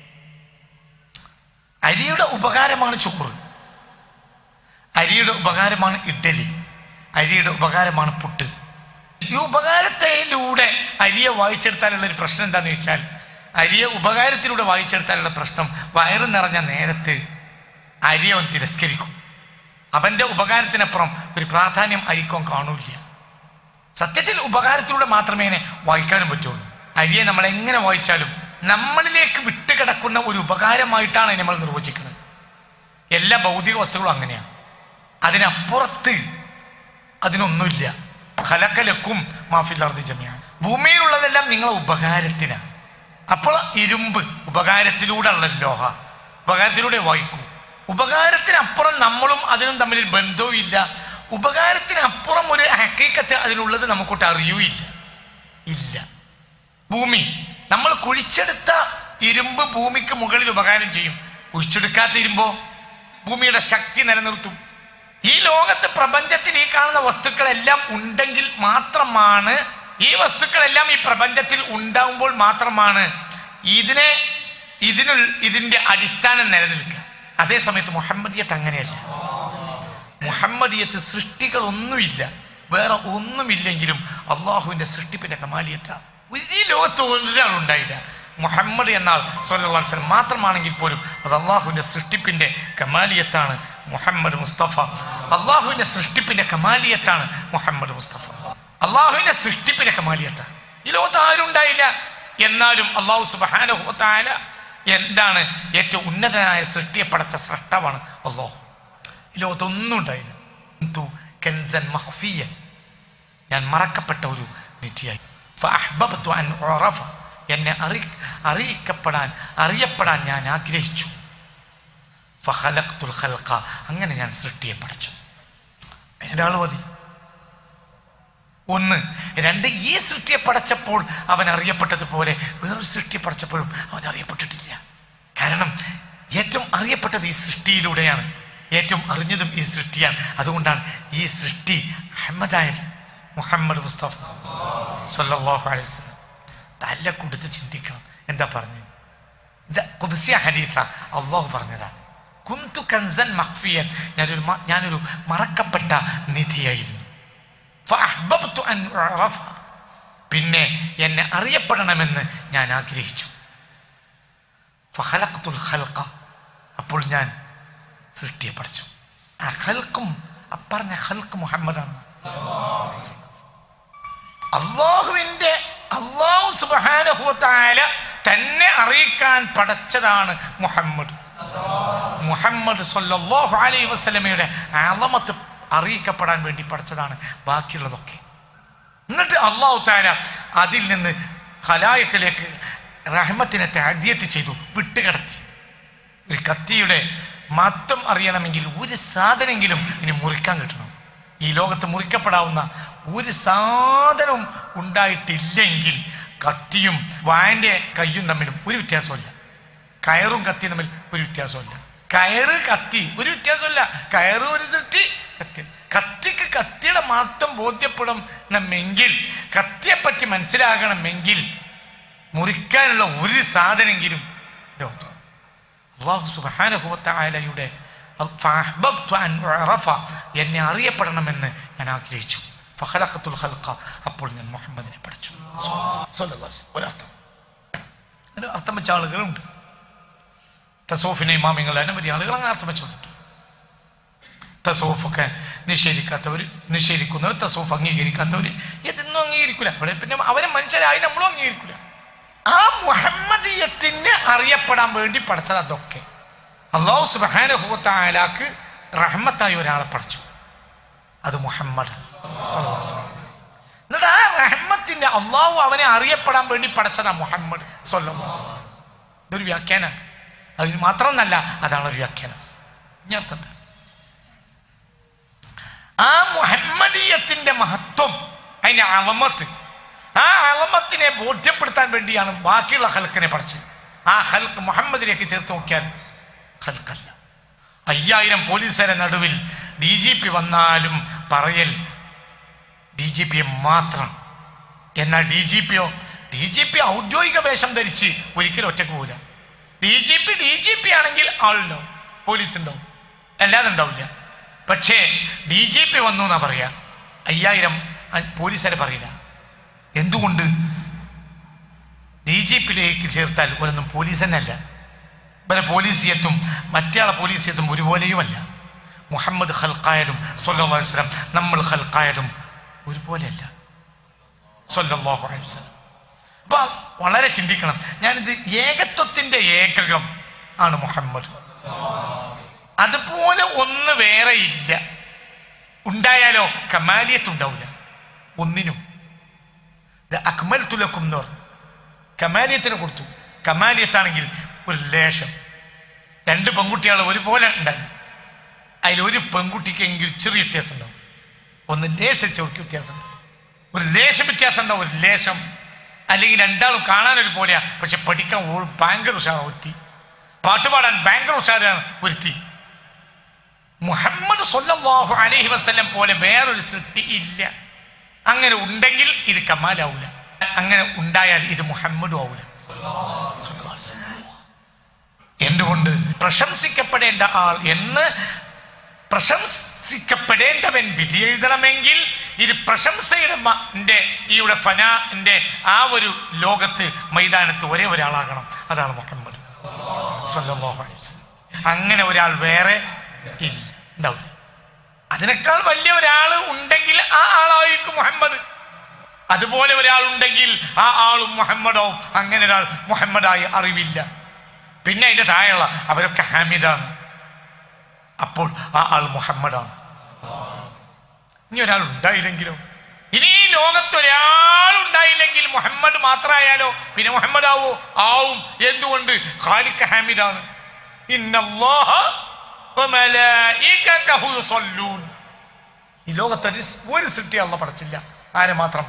അരിയുടെ ഉപകാരമാണ് ചോറ് അരിയുടെ ഉപകാരമാണ് ഇഡ്ഡലി അരിയുടെ ഉപകാരമാണ് പുട്ട് ഈ ഉപകാരത്തിലൂടെ അരിയെ വായിച്ചെടുത്താലുള്ള ഒരു പ്രശ്നം എന്താണെന്ന് വെച്ചാൽ അരിയെ ഉപകാരത്തിലൂടെ വായിച്ചെടുത്താലുള്ള പ്രശ്നം വയറ് നിറഞ്ഞ നേരത്ത് അരിയെ അവൻ തിരസ്കരിക്കും അവന്റെ ഉപകാരത്തിനപ്പുറം ഒരു പ്രാധാന്യം അരിക്കും കാണൂല്ല സത്യത്തിൽ ഉപകാരത്തിലൂടെ മാത്രമേ ഇതിനെ വായിക്കാനും പറ്റുള്ളൂ അരിയെ നമ്മൾ എങ്ങനെ വായിച്ചാലും നമ്മളിലേക്ക് വിട്ടുകിടക്കുന്ന ഒരു ഉപകാരമായിട്ടാണ് ഇതിനെ നമ്മൾ നിർവചിക്കുന്നത് എല്ലാ ഭൗതിക വസ്തുക്കളും അങ്ങനെയാണ് അതിനപ്പുറത്ത് അതിനൊന്നുമില്ല ഹലക്കലക്കും മാഫില്ലാർദി ജമിയാണ് ഭൂമിയിലുള്ളതെല്ലാം നിങ്ങളെ ഉപകാരത്തിനാണ് അപ്പോൾ ഇരുമ്പ് ഉപകാരത്തിലൂടെ ഉള്ള ലോഹ ഉപകാരത്തിലൂടെ വായിക്കൂ ഉപകാരത്തിനപ്പുറം നമ്മളും അതിനും തമ്മിൽ ബന്ധവും ഇല്ല ഉപകാരത്തിനപ്പുറം ഒരു ഹക്കീക്കത്ത് അതിനുള്ളത് നമുക്കൊട്ട് അറിയൂയില്ല ഇല്ല ഭൂമി നമ്മൾ കുഴിച്ചെടുത്ത ഇരുമ്പ് ഭൂമിക്ക് മുകളിൽ ഉപകാരം ചെയ്യും കുഴിച്ചെടുക്കാത്ത ഇരുമ്പോ ഭൂമിയുടെ ശക്തി നിലനിർത്തും ഈ ലോകത്ത് പ്രപഞ്ചത്തിൽ ഈ കാണുന്ന വസ്തുക്കളെല്ലാം ഉണ്ടെങ്കിൽ മാത്രമാണ് ഈ വസ്തുക്കളെല്ലാം ഈ പ്രപഞ്ചത്തിൽ ഉണ്ടാവുമ്പോൾ മാത്രമാണ് ഇതിനെ ഇതിനു ഇതിന്റെ അടിസ്ഥാനം നിലനിൽക്കുക അതേ സമയത്ത് മുഹമ്മദിയത്ത് അങ്ങനെയല്ല മുഹമ്മദിയത്ത് സൃഷ്ടികളൊന്നുമില്ല വേറെ ഒന്നുമില്ലെങ്കിലും അള്ളാഹുവിന്റെ സൃഷ്ടിപ്പിന്റെ കമാലിയത്താണ് ഈ ലോകത്ത് ഒരാളുണ്ടായില്ല മുഹമ്മദ് എന്നാൽ സല്ലല്ലാഹു അലൈഹി വസല്ലം മാത്രമാണെങ്കിൽ പോലും അത് അള്ളാഹുവിന്റെ സൃഷ്ടിപ്പിന്റെ കമാലിയത്താണ് മുഹമ്മദ് മുസ്തഫ അള്ളാഹുവിന്റെ സൃഷ്ടിപ്പിന്റെ കമാലിയത്താണ് മുഹമ്മദ് മുസ്തഫ അള്ളാഹുവിന്റെ സൃഷ്ടിപ്പിന്റെ കമാലിയത്താണ് ഈ ലോകത്ത് ആരും ഉണ്ടായില്ല എന്നാലും അള്ളാഹു സുബ്ഹാനഹു തആല എന്താണ് ഏറ്റവും ഉന്നതനായ സൃഷ്ടിയെ പടച്ച സൃഷ്ടാവാണ് അള്ളാഹു ഈ ലോകത്തൊന്നും ഉണ്ടായില്ല എന്തു കെൻസൻ മഹ്ഫിയൻ ഞാൻ മറക്കപ്പെട്ട ഒരു നിധിയായി ഫഅഹ്ബബ്തു അൻ ഉറഫ എന്നെ അറി അറിയിക്കപ്പെടാൻ അറിയപ്പെടാൻ ഞാൻ ആഗ്രഹിച്ചു ഫഖലഖ്തുൽ ഖൽഖ അങ്ങനെ ഞാൻ സൃഷ്ടിയെ പടച്ചു ഒരാൾ മതി ഒന്ന് രണ്ട് ഈ സൃഷ്ടിയെ പടച്ചപ്പോൾ അവൻ അറിയപ്പെട്ടതുപോലെ വേറൊരു സൃഷ്ടിയെ പടച്ചപ്പോഴും അവൻ അറിയപ്പെട്ടിട്ടില്ല കാരണം ഏറ്റവും അറിയപ്പെട്ടത് ഈ സൃഷ്ടിയിലൂടെയാണ് ഏറ്റവും അറിഞ്ഞതും ഈ സൃഷ്ടിയാണ് അതുകൊണ്ടാണ് ഈ സൃഷ്ടി അഹമ്മദായത് മുഹമ്മദ് മുസ്തഫ സല്ലല്ലാഹു അലൈഹി വസല്ലം തല്ല കൊടുത്ത് ചിന്തിക്കണം എന്താ പറഞ്ഞത് ഇത് കുതിസിയ ഹരീസ അള്ളാഹു പറഞ്ഞതാണ് കുന്തു കൻസൻ മഖ്ഫിയൻ ഞാനൊരു മ- ഞാനൊരു മറക്കപ്പെട്ട നിധിയായിരുന്നു ഫഅഹ്ബബ്തു അൻ ഉഅറഫ. പിന്നെ എന്നെ അറിയപ്പെടണമെന്ന് ഞാൻ ആഗ്രഹിച്ചു ഫഖലഖ്തുൽ ഖൽഖ. അപ്പോൾ ഞാൻ സൃഷ്ടിയെ പഠിച്ചു ആ ഖൽക്കും അപ്പറഞ്ഞ ഖൽക്ക് മുഹമ്മദാണ് അള്ളാഹുവിന്റെ അള്ളാഹു സുബാനഹുത്തായ തന്നെ അറിയിക്കാൻ പടച്ചതാണ് മുഹമ്മദ് മുഹമ്മദ് സല്ലല്ലാഹു അലൈഹി വസല്ലമയുടെ അളമത്ത് അറിയിക്കപ്പെടാൻ വേണ്ടി പഠിച്ചതാണ് ബാക്കിയുള്ളതൊക്കെ എന്നിട്ട് അള്ളാഹു താല അതിൽ നിന്ന് ഹലായക്കിലേക്ക് റഹ്മത്തിനെ താദ്യത്ത് ചെയ്തു വിട്ടുകിടത്തി ഒരു കത്തിയുടെ മത്തം അറിയണമെങ്കിൽ ഒരു സാധനമെങ്കിലും ഇനി മുറിക്കാൻ കിട്ടണം ഈ ലോകത്ത് മുറിക്കപ്പെടാവുന്ന ഒരു സാധനവും ഉണ്ടായിട്ടില്ലെങ്കിൽ കത്തിയും വായന്റെ കയ്യും തമ്മിലും ഒരു വ്യത്യാസമില്ല കയറും കത്തിയും തമ്മിൽ ഒരു വ്യത്യാസമില്ല കയറ് കത്തി ഒരു വ്യത്യാസമില്ല കയറ് ഒരു സൃഷ്ടി കത്തി കത്തിക്ക് കത്തിയുടെ മാത്രം ബോധ്യപ്പെടണമെങ്കിൽ കത്തിയെപ്പറ്റി മനസ്സിലാകണമെങ്കിൽ മുറിക്കാനുള്ള ഒരു സാധനെങ്കിലും ലോകത്ത് അള്ളാഹു സുബാനുഭവത്തായാലയുടെ എന്നെ അറിയപ്പെടണമെന്ന് ഞാൻ ആഗ്രഹിച്ചു ഫഹലഖത്തുൽ ഹൽഖ അപ്പോൾ ഞാൻ മുഹമ്മദിനെ പഠിച്ചു സ്വല്ലല്ലാഹു അലൈഹി വസല്ലം. ഒരർത്ഥം അതിന് അർത്ഥം വെച്ച ആളുകളുണ്ട് തസോഫിനെ ഇമാമിങ്ങൾ അനവധി ആളുകൾ അങ്ങനെ അർത്ഥം വെച്ചുകൊണ്ടിട്ടുണ്ട് തസോഫൊക്കെ നിഷേധിക്കാത്തവർ നിഷേധിക്കുന്നവർ തസോഫ് അംഗീകരിക്കാത്തവർ ഇതൊന്നും അംഗീകരിക്കില്ല അവിടെ പിന്നെ അവരെ മനുഷ്യരായി നമ്മളും അംഗീകരിക്കില്ല ആ മുഹമ്മദീയത്തിന് അറിയപ്പെടാൻ വേണ്ടി പഠിച്ചത് അതൊക്കെ അള്ളാഹു സുബാനുഭവത്തായാലാക്ക് റഹ്മത്തായി ഒരാളെ പഠിച്ചു അത് മുഹമ്മദ് സ്വല്ലല്ലാഹു അലൈഹി വസല്ലം. എന്നിട്ട് ആ റഹ്മത്തിന്റെ അള്ളാഹു അവനെ അറിയപ്പെടാൻ വേണ്ടി പഠിച്ചതാ മുഹമ്മദ് സ്വല്ലല്ലാഹു അലൈഹി വസല്ലം. ഇതൊരു വ്യാഖ്യാനാണ് അതിന് മാത്രമൊന്നല്ല അതാണ് ഒരു വ്യാഖ്യാനം ഇനി അർത്ഥമുണ്ട് ആ മുഹമ്മദീയത്തിന്റെ മഹത്വം അതിന്റെ അളമത്ത് ആ അളമത്തിനെ ബോധ്യപ്പെടുത്താൻ വേണ്ടിയാണ് ബാക്കിയുള്ള ഹൽക്കിനെ പഠിച്ചത് ആ ഹൽക്ക് മുഹമ്മദിലേക്ക് ചേർത്ത് നോക്കിയാൽ ഹൽക്കല്ല അയ്യായിരം പോലീസുകാരെ നടുവിൽ ഡി ജി പി വന്നാലും പറയൽ ഡി ജി പിയെ മാത്രം എന്നാൽ ഡി ജി പിയോ ഡി ജി പി ഔദ്യോഗിക വേഷം ധരിച്ച് ഒരിക്കലും ഒറ്റക്ക് പോകില്ല D G P D G P ആണെങ്കിൽ ആളുണ്ടാവും പോലീസ് ഉണ്ടാവും അല്ലാതെ ഉണ്ടാവില്ല പക്ഷേ ഡി ജി പി വന്നു എന്നാ പറയാ അയ്യായിരം അ- പോലീസുകാരെ പറയില്ല എന്തുകൊണ്ട് ഡി ജി പിയിലേക്ക് ചേർത്താൽ ഒരൊന്നും പോലീസ് തന്നെ അല്ല ഇവരെ പോലീസിയത്തും മറ്റേയാളെ പോലീസിയത്തും ഒരുപോലെയുമല്ല മുഹമ്മദ് ഖൽക്കായാലും സല്ലല്ലാഹു അലൈഹി വസല്ലം നമ്മൾ ഖൽക്കായാലും ഒരുപോലെയല്ല സല്ലല്ലാഹു അലൈഹി വസല്ലം അപ്പൊ വളരെ ചിന്തിക്കണം ഞാനിത് ഏകത്വത്തിന്റെ ഏകകം ആണ് മുഹമ്മദ് അതുപോലെ ഒന്ന് വേറെ ഇല്ല ഉണ്ടായാലോ കമാലിയത്ത് ഉണ്ടാവില്ല ഒന്നിനും ഇത് അക്മൽ തുലക്കും എന്ന് പറഞ്ഞു കമാലിയത്തിന് കൊടുത്തു കമാലിയത്താണെങ്കിൽ ഒരു ലേശം രണ്ട് പെൺകുട്ടികൾ ഒരുപോലെ ഉണ്ടായി അതിൽ ഒരു പെൺകുട്ടിക്കെങ്കിലും ചെറിയ വ്യത്യാസം ഉണ്ടാവും ഒന്ന് ലേശം ചെറുക്ക് വ്യത്യാസം ഉണ്ടാവും ഒരു ലേശം വ്യത്യാസം ഉണ്ടാവും ഒരു ലേശം അല്ലെങ്കിൽ രണ്ടാളും കാണാൻ ഒരു പോലെയാ പക്ഷെ പഠിക്കാൻ ഓ- ഭയങ്കര ഉഷാറാണ് ഒരുത്തി പാട്ടുപാടാൻ ഭയങ്കര ഉഷാറാണ് ഒരുത്തി മുഹമ്മദ് സല്ലല്ലാഹു അലൈഹി വസല്ലം പോലെ വേറൊരു സൃഷ്ടി ഇല്ല അങ്ങനെ ഉണ്ടെങ്കിൽ ഇത് കമാലാവൂല അങ്ങനെ ഉണ്ടായാൽ ഇത് മുഹമ്മദും ആവൂല സല്ലല്ലാഹു അലൈഹി വസല്ലം. എന്തുകൊണ്ട് പ്രശംസിക്കപ്പെടേണ്ട ആൾ എന്ന് പ്രശംസിക്കപ്പെടേണ്ടവൻ വിധി എഴുതണമെങ്കിൽ ഇത് പ്രശംസയുടെ മ- ന്റെ ഈയുടെ ഫനാന്റെ ആ ഒരു ലോകത്ത് മൈതാനത്ത് ഒരേ ഒരാളാകണം അതാണ് മുഹമ്മദ് സല്ലല്ലാഹു അലൈഹി വസല്ലം. അങ്ങനെ ഒരാൾ വേറെ ഇല്ല ഉണ്ടാവില്ല അതിനേക്കാൾ വലിയ ഒരാൾ ഉണ്ടെങ്കിൽ ആ ആളായിരിക്കും മുഹമ്മദ് അതുപോലെ ഒരാൾ ഉണ്ടെങ്കിൽ ആ ആളും മുഹമ്മദോ അങ്ങനെ ഒരാൾ മുഹമ്മദായി അറിവില്ല പിന്നെ അതിന്റെ താഴെയുള്ള അവരൊക്കെ ഹാമിദാണ് അപ്പോൾ ആ ആൾ മുഹമ്മദാണ് ഇനി ഒരാൾ ഉണ്ടായില്ലെങ്കിലോ ഇനി ഈ ലോകത്ത് ഒരാൾ ഉണ്ടായില്ലെങ്കിൽ മുഹമ്മദ് മാത്രമായാലോ പിന്നെ മുഹമ്മദ് ആവോ ആവും എന്തുകൊണ്ട് ഖാലിഖ് ഹാമിദാണ് ഇന്നല്ലാഹ വമലായികതഹു യുസല്ലൂൻ ഈ ലോകത്ത് ഒരു ഒരു സൃഷ്ടി അല്ല പഠിച്ചില്ല ആരെ മാത്രം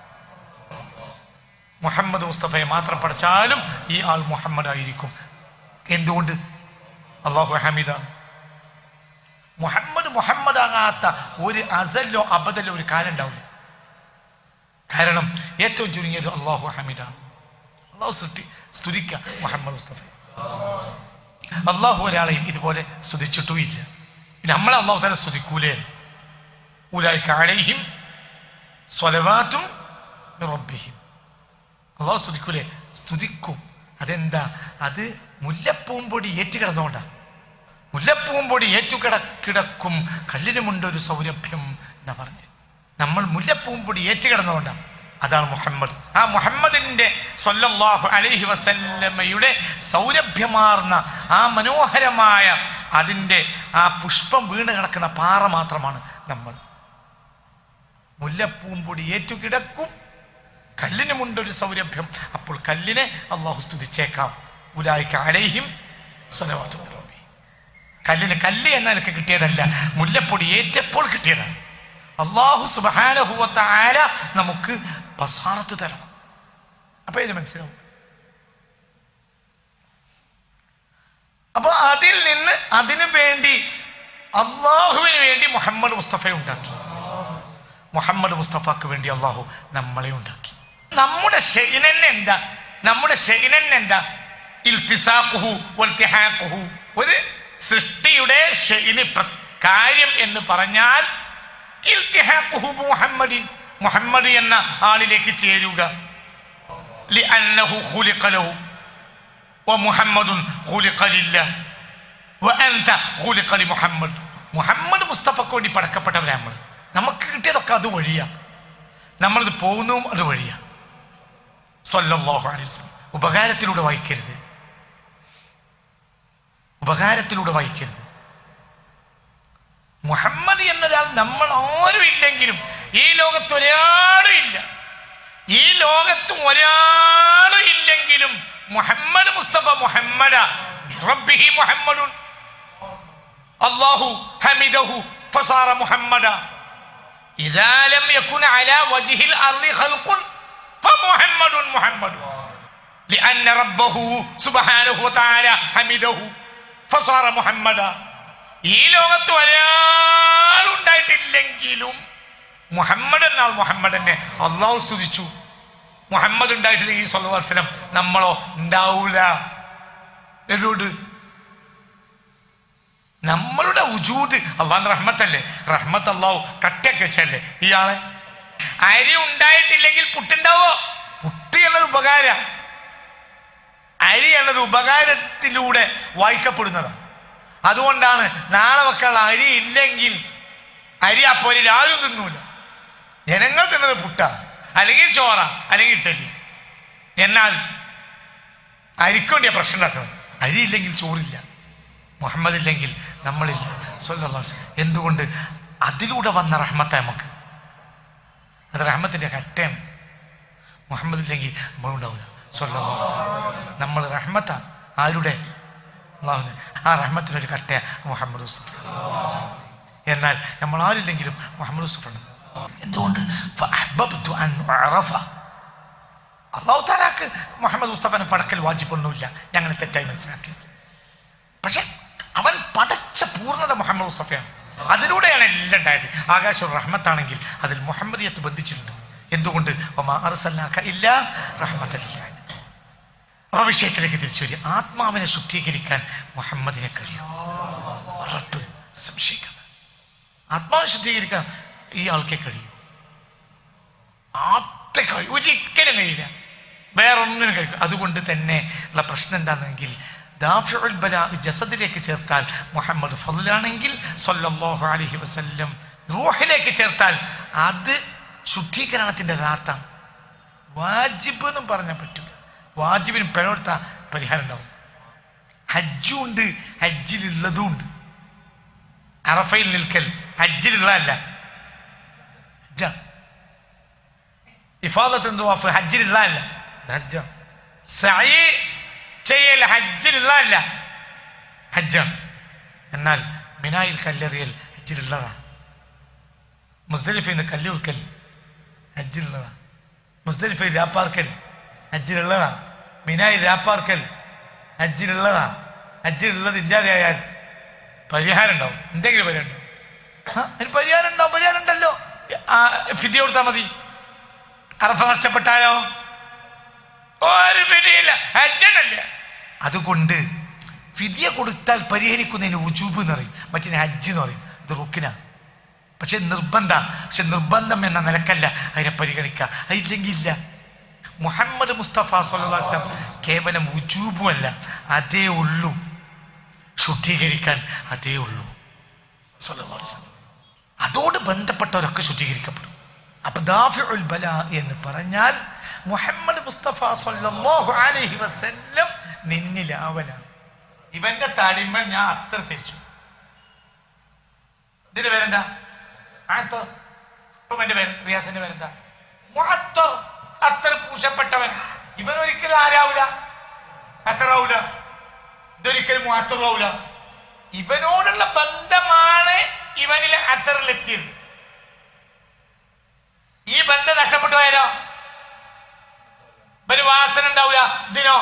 മുഹമ്മദ് മുസ്തഫയെ മാത്രം പഠിച്ചാലും ഈ ആൾ മുഹമ്മദ് ആയിരിക്കും എന്തുകൊണ്ട് അള്ളാഹു ഹമീദാണ് മുഹമ്മദ് മുഹമ്മദ് ആകാത്ത ഒരു അസലോ അബദലോ ഒരു കാലം ഉണ്ടാവില്ല കാരണം ഏറ്റവും ചുരുങ്ങിയത് അള്ളാഹു ഹമീദാണ് അള്ളാഹു സൃഷ്ടി സ്തുതിക്ക മുഹമ്മദ് മുസ്തഫ അള്ളാഹു ഒരാളെയും ഇതുപോലെ സ്തുതിച്ചിട്ടും ഇല്ല പിന്നെ നമ്മളെ അള്ളാഹു തന്നെ സ്തുതിക്കൂലേ ഉലായിക്ക അലൈഹിം സ്വലവാത്തും റബ്ബിഹിം അള്ളാഹു സ്തുതിക്കൂലേ സ്തുതിക്കും അതെന്താ അത് മുല്ലപ്പൂമ്പൊടി ഏറ്റുകിടന്നുകൊണ്ടാ മുല്ലപ്പൂമ്പൊടി ഏറ്റുകിട കിടക്കും കല്ലിനുമുണ്ട് ഒരു സൗരഭ്യം എന്നാ പറഞ്ഞു നമ്മൾ മുല്ലപ്പൂമ്പൊടി ഏറ്റുകിടന്നുകൊണ്ടാ അതാണ് മുഹമ്മദ് ആ മുഹമ്മദിന്റെ സല്ലല്ലാഹു അലൈഹി വസല്ലമയുടെ സൗരഭ്യമാർന്ന ആ മനോഹരമായ അതിൻ്റെ ആ പുഷ്പം വീണ് കിടക്കുന്ന പാറ മാത്രമാണ് നമ്മൾ മുല്ലപ്പൂമ്പൊടി ഏറ്റുകിടക്കും കല്ലിനുമുണ്ടൊരു സൗരഭ്യം അപ്പോൾ കല്ലിനെ അള്ളാഹു സ്തുതിച്ചേക്കാം ഉലായിക്ക അലൈഹിം സ്വലവാത്തു റബ്ബി കല്ലിന് കല്ല് എന്നൊക്കെ കിട്ടിയതല്ല മുല്ലപ്പൊടി ഏറ്റപ്പോൾ കിട്ടിയതാണ് അള്ളാഹു സുബാനഹുവത്ത ആര നമുക്ക് പസാറത്ത് തരണം അപ്പൊ ഇത് മനസ്സിലാവും അപ്പൊ അതിൽ നിന്ന് അതിനു വേണ്ടി അള്ളാഹുവിന് വേണ്ടി മുഹമ്മദ് മുസ്തഫയെ ഉണ്ടാക്കി മുഹമ്മദ് മുസ്തഫക്ക് വേണ്ടി അള്ളാഹു നമ്മളെ ഉണ്ടാക്കി നമ്മുടെ ഷെയ്നൻ എന്താ നമ്മുടെ ഷെയ്നൻ എന്താ ഇൽത്തിസാഖുഹു വൽത്തിഹാഖുഹു ഒരു സൃഷ്ടിയുടെ ഷെയ്ന് പ്ര- കാര്യം എന്ന് പറഞ്ഞാൽ ഇൽത്തിഹാഖുഹു മുഹമ്മദിൻ മുഹമ്മദ് എന്ന ആളിലേക്ക് ചേരുക ലിഅന്നഹു ഖുലിഖ ലഹു വമുഹമ്മദുൻ ഖുലിഖ ലില്ലാഹ് വഅൻത ഖുലിഖ ലിമുഹമ്മദ് മുഹമ്മദ് മുസ്തഫക്ക് വേണ്ടി പടക്കപ്പെട്ടവരാണ് നമ്മൾ നമുക്ക് കിട്ടിയതൊക്കെ അത് വഴിയാ നമ്മളിത് പോകുന്നതും അത് വഴിയാ സല്ലല്ലാഹു അലൈഹി വസല്ലം ഉപകാരത്തിലൂടെ വായിക്കരുത് ഉപകാരത്തിലൂടെ വായിക്കരുത് മുഹമ്മദ് എന്നൊരാൾ നമ്മൾ ആരും ഇല്ലെങ്കിലും ഈ ലോകത്ത് ഒരാളും ഇല്ല ഈ ലോകത്ത് ഒരാളും ഇല്ലെങ്കിലും മുഹമ്മദ് മുസ്തഫ മുഹമ്മദ റബ്ബിഹി മുഹമ്മദുൻ അല്ലാഹു ഹമിദഹു ഫസാറ മുഹമ്മദ إذا لم يكن على وجه الأرض خلق فمحمد محمد لأن ربه سبحانه وتعالى حمده فصار محمدا ഈ ലോകത്ത് ഒരാളുണ്ടായിട്ടില്ലെങ്കിലും മുഹമ്മദ് എന്നാൽ മുഹമ്മദ് എന്നെ അള്ളാഹു സ്തുതിച്ചു മുഹമ്മദ് ഉണ്ടായിട്ടില്ലെങ്കിൽ സല്ലല്ലാഹു അലൈഹി വസല്ലം നമ്മളോ ഉണ്ടാവൂല എന്നോട് നമ്മളുടെ ഉജൂദ് അള്ളാന്റെ റഹ്മത്തല്ലേ റഹ്മത്ത് അള്ളാഹു കട്ടയൊക്കെ വെച്ചല്ലേ ഇയാളെ അരി ഉണ്ടായിട്ടില്ലെങ്കിൽ പുട്ടുണ്ടാവോ പുട്ട് എന്നൊരു ഉപകാര അരി എന്നൊരു ഉപകാരത്തിലൂടെ വായിക്കപ്പെടുന്നതാണ് അതുകൊണ്ടാണ് നാളെ വെക്കാനുള്ള അരി ഇല്ലെങ്കിൽ അരി അപ്പോരിൽ ആരും തിന്നൂല ജനങ്ങൾ തിന്നത് പുട്ട അല്ലെങ്കിൽ ചോറ അല്ലെങ്കിൽ ഇട്ടലി എന്നാൽ അരിക്ക് വേണ്ടിയ പ്രശ്നം ഉണ്ടാക്കണം അരി ഇല്ലെങ്കിൽ ചോറില്ല മുഹമ്മദ് ഇല്ലെങ്കിൽ നമ്മളില്ല സല്ലല്ലാഹു അലൈഹി വസല്ലം. എന്തുകൊണ്ട് അതിലൂടെ വന്ന റഹ്മത്ത നമുക്ക് അത് റഹ്മത്തിന്റെ കട്ടയാണ് മുഹമ്മദ് ഇല്ലെങ്കിൽ നമ്മളുണ്ടാവില്ല സല്ലല്ലാഹു അലൈഹി വസല്ലം. നമ്മൾ റഹ്മത്ത ആരുടെ അള്ളാഹുവിന് ആ റഹ്മത്തിനൊരു കട്ട മുഹമ്മദ് മുസ്തഫ എന്നാൽ നമ്മൾ ആരില്ലെങ്കിലും മുഹമ്മദ് മുസ്തഫ ഉണ്ട് എന്തുകൊണ്ട് فأحببت أن أعرف. അള്ളാഹു താലാക്ക് മുഹമ്മദ് മുസ്തഫനെ പടക്കൽ വാജിബൊന്നുമില്ല ഞങ്ങൾ തെറ്റായി മനസ്സിലാക്കിയത് പക്ഷെ അവൻ പടച്ച പൂർണ്ണത മുഹമ്മദ് മുസ്തഫയാണ് അതിലൂടെയാണ് എല്ലാം ഉണ്ടായത് ആകാശം റഹ്മത്താണെങ്കിൽ അതിൽ മുഹമ്മദിയത്ത് ബന്ധിച്ചിട്ടുണ്ട് എന്തുകൊണ്ട് ഒമാ അർസൽനാക ഇല്ലാ റഹ്മത്തലില്ല അപ്പൊ വിഷയത്തിലേക്ക് തിരിച്ചു വരിക ആത്മാവിനെ ശുദ്ധീകരിക്കാൻ മുഹമ്മദിനെ കഴിയും ഉറപ്പ് സംശയിക്കുന്നത് ആത്മാവിനെ ശുദ്ധീകരിക്കാൻ ഈ ആൾക്കേ കഴിയൂ ആത്തെ കഴിയും ഒരിക്കലും കഴിയില്ല വേറൊന്നിനും കഴിയും അതുകൊണ്ട് തന്നെ ഉള്ള പ്രശ്നം എന്താണെങ്കിൽ ദാഫിഉൽ ബലാ ജസദിലേക്ക് ചേർത്താൽ മുഹമ്മദ് ഫضലാണെങ്കിൽ സല്ലല്ലാഹു അലൈഹി വസല്ലം റൂഹിലേക്ക് ചേർത്താൽ അത് ശുദ്ധീകരണത്തിന്റെ റാത്താണ് വാജിബ് എന്നും പറഞ്ഞാൽ പറ്റില്ല വാജിബിന് പിഴവെടുത്ത പരിഹാരം ഉണ്ടാവും ഹജ്ജും ഉണ്ട് ഹജ്ജിലുള്ളതും ഉണ്ട് അറഫയിൽ നിൽക്കൽ ഹജ്ജിലുള്ളതല്ല ഹജ്ജ ഇഫാദത്ത് എന്തുവാഫ് ഹജ്ജിലുള്ളതല്ല ഇത് ഹജ്ജ സഈ ചെയ്യൽ ഹജ്ജിലുള്ളതല്ല ഹജ്ജാണ് എന്നാൽ മിനായിൽ കല്ലെറിയൽ ഹജ്ജിലുള്ളതാണ് മുസ്ദലിഫയിൽ നിന്ന് കല്ലുവെക്കൽ ഹജ്ജിലുള്ളതാണ് മുസ്ദലിഫയിൽ രാപ്പാർക്കൽ ഹജ്ജിലുള്ളതാ മിനായിൽ രാപ്പാർക്കൽ ഹജ്ജിലുള്ളതാ ഹജ്ജിലുള്ളത് ഇല്ലാതെയായാൽ പരിഹാരം ഉണ്ടാവും എന്തെങ്കിലും പരിഹാരം ഉണ്ടാവും ആ, അതിന് പരിഹാരം ഉണ്ടാവും പരിഹാരം ഉണ്ടല്ലോ ആ, ഫിദി കൊടുത്താൽ മതി അറഫ നഷ്ടപ്പെട്ടാലോ ഒരു ഫിദിയില്ല ഹജ്ജനല്ല അതുകൊണ്ട് ഫിദിയ കൊടുത്താൽ പരിഹരിക്കുന്നതിന് ഉജൂബ് എന്ന് പറയും മറ്റേ ഹജ്ജ് എന്ന് പറയും ഇത് റുക്കിന പക്ഷെ നിർബന്ധ പക്ഷെ നിർബന്ധം എന്ന നിലക്കല്ല അതിനെ പരിഗണിക്കുക അതില്ലെങ്കിൽ ഇല്ല മുഹമ്മദ് മുസ്തഫ സല്ലാസം കേവലം ഉജൂബുമല്ല അതേ ഉള്ളൂ ശുദ്ധീകരിക്കാൻ അതേ ഉള്ളൂ സല്ലല്ലാഹു അലൈഹി വസല്ലം. അതോട് ബന്ധപ്പെട്ടവരൊക്കെ ശുദ്ധീകരിക്കപ്പെടും അപ്പൊ ദാഫിഉൽ ബല എന്ന് പറഞ്ഞാൽ മുഹമ്മദ് മുസ്തഫ സല്ലല്ലാഹു അലൈഹി വസല്ലം നിന്നിലാവലാണ് ഇവന്റെ തടിമ ഞാൻ അത്ര തേച്ചു ഇതിന്റെ പേരെന്താ ആത്തർ ഇപ്പൊ എന്റെ പേര് റിയാസിന്റെ പേരെന്താ മുഅത്തർ അത്ര പൂശപ്പെട്ടവൻ ഇവൻ ഒരിക്കലും ആരാവൂല അത്തറാവൂല ഇതൊരിക്കലും മുഅത്തറാവൂല ഇവനോടുള്ള ബന്ധമാണ് ഇവനിൽ അത്തറിലെത്തിയത് ഈ ബന്ധം നഷ്ടപ്പെട്ടു പോയാലോ ഇവന് വാസന ഉണ്ടാവില്ല ഇതിനോ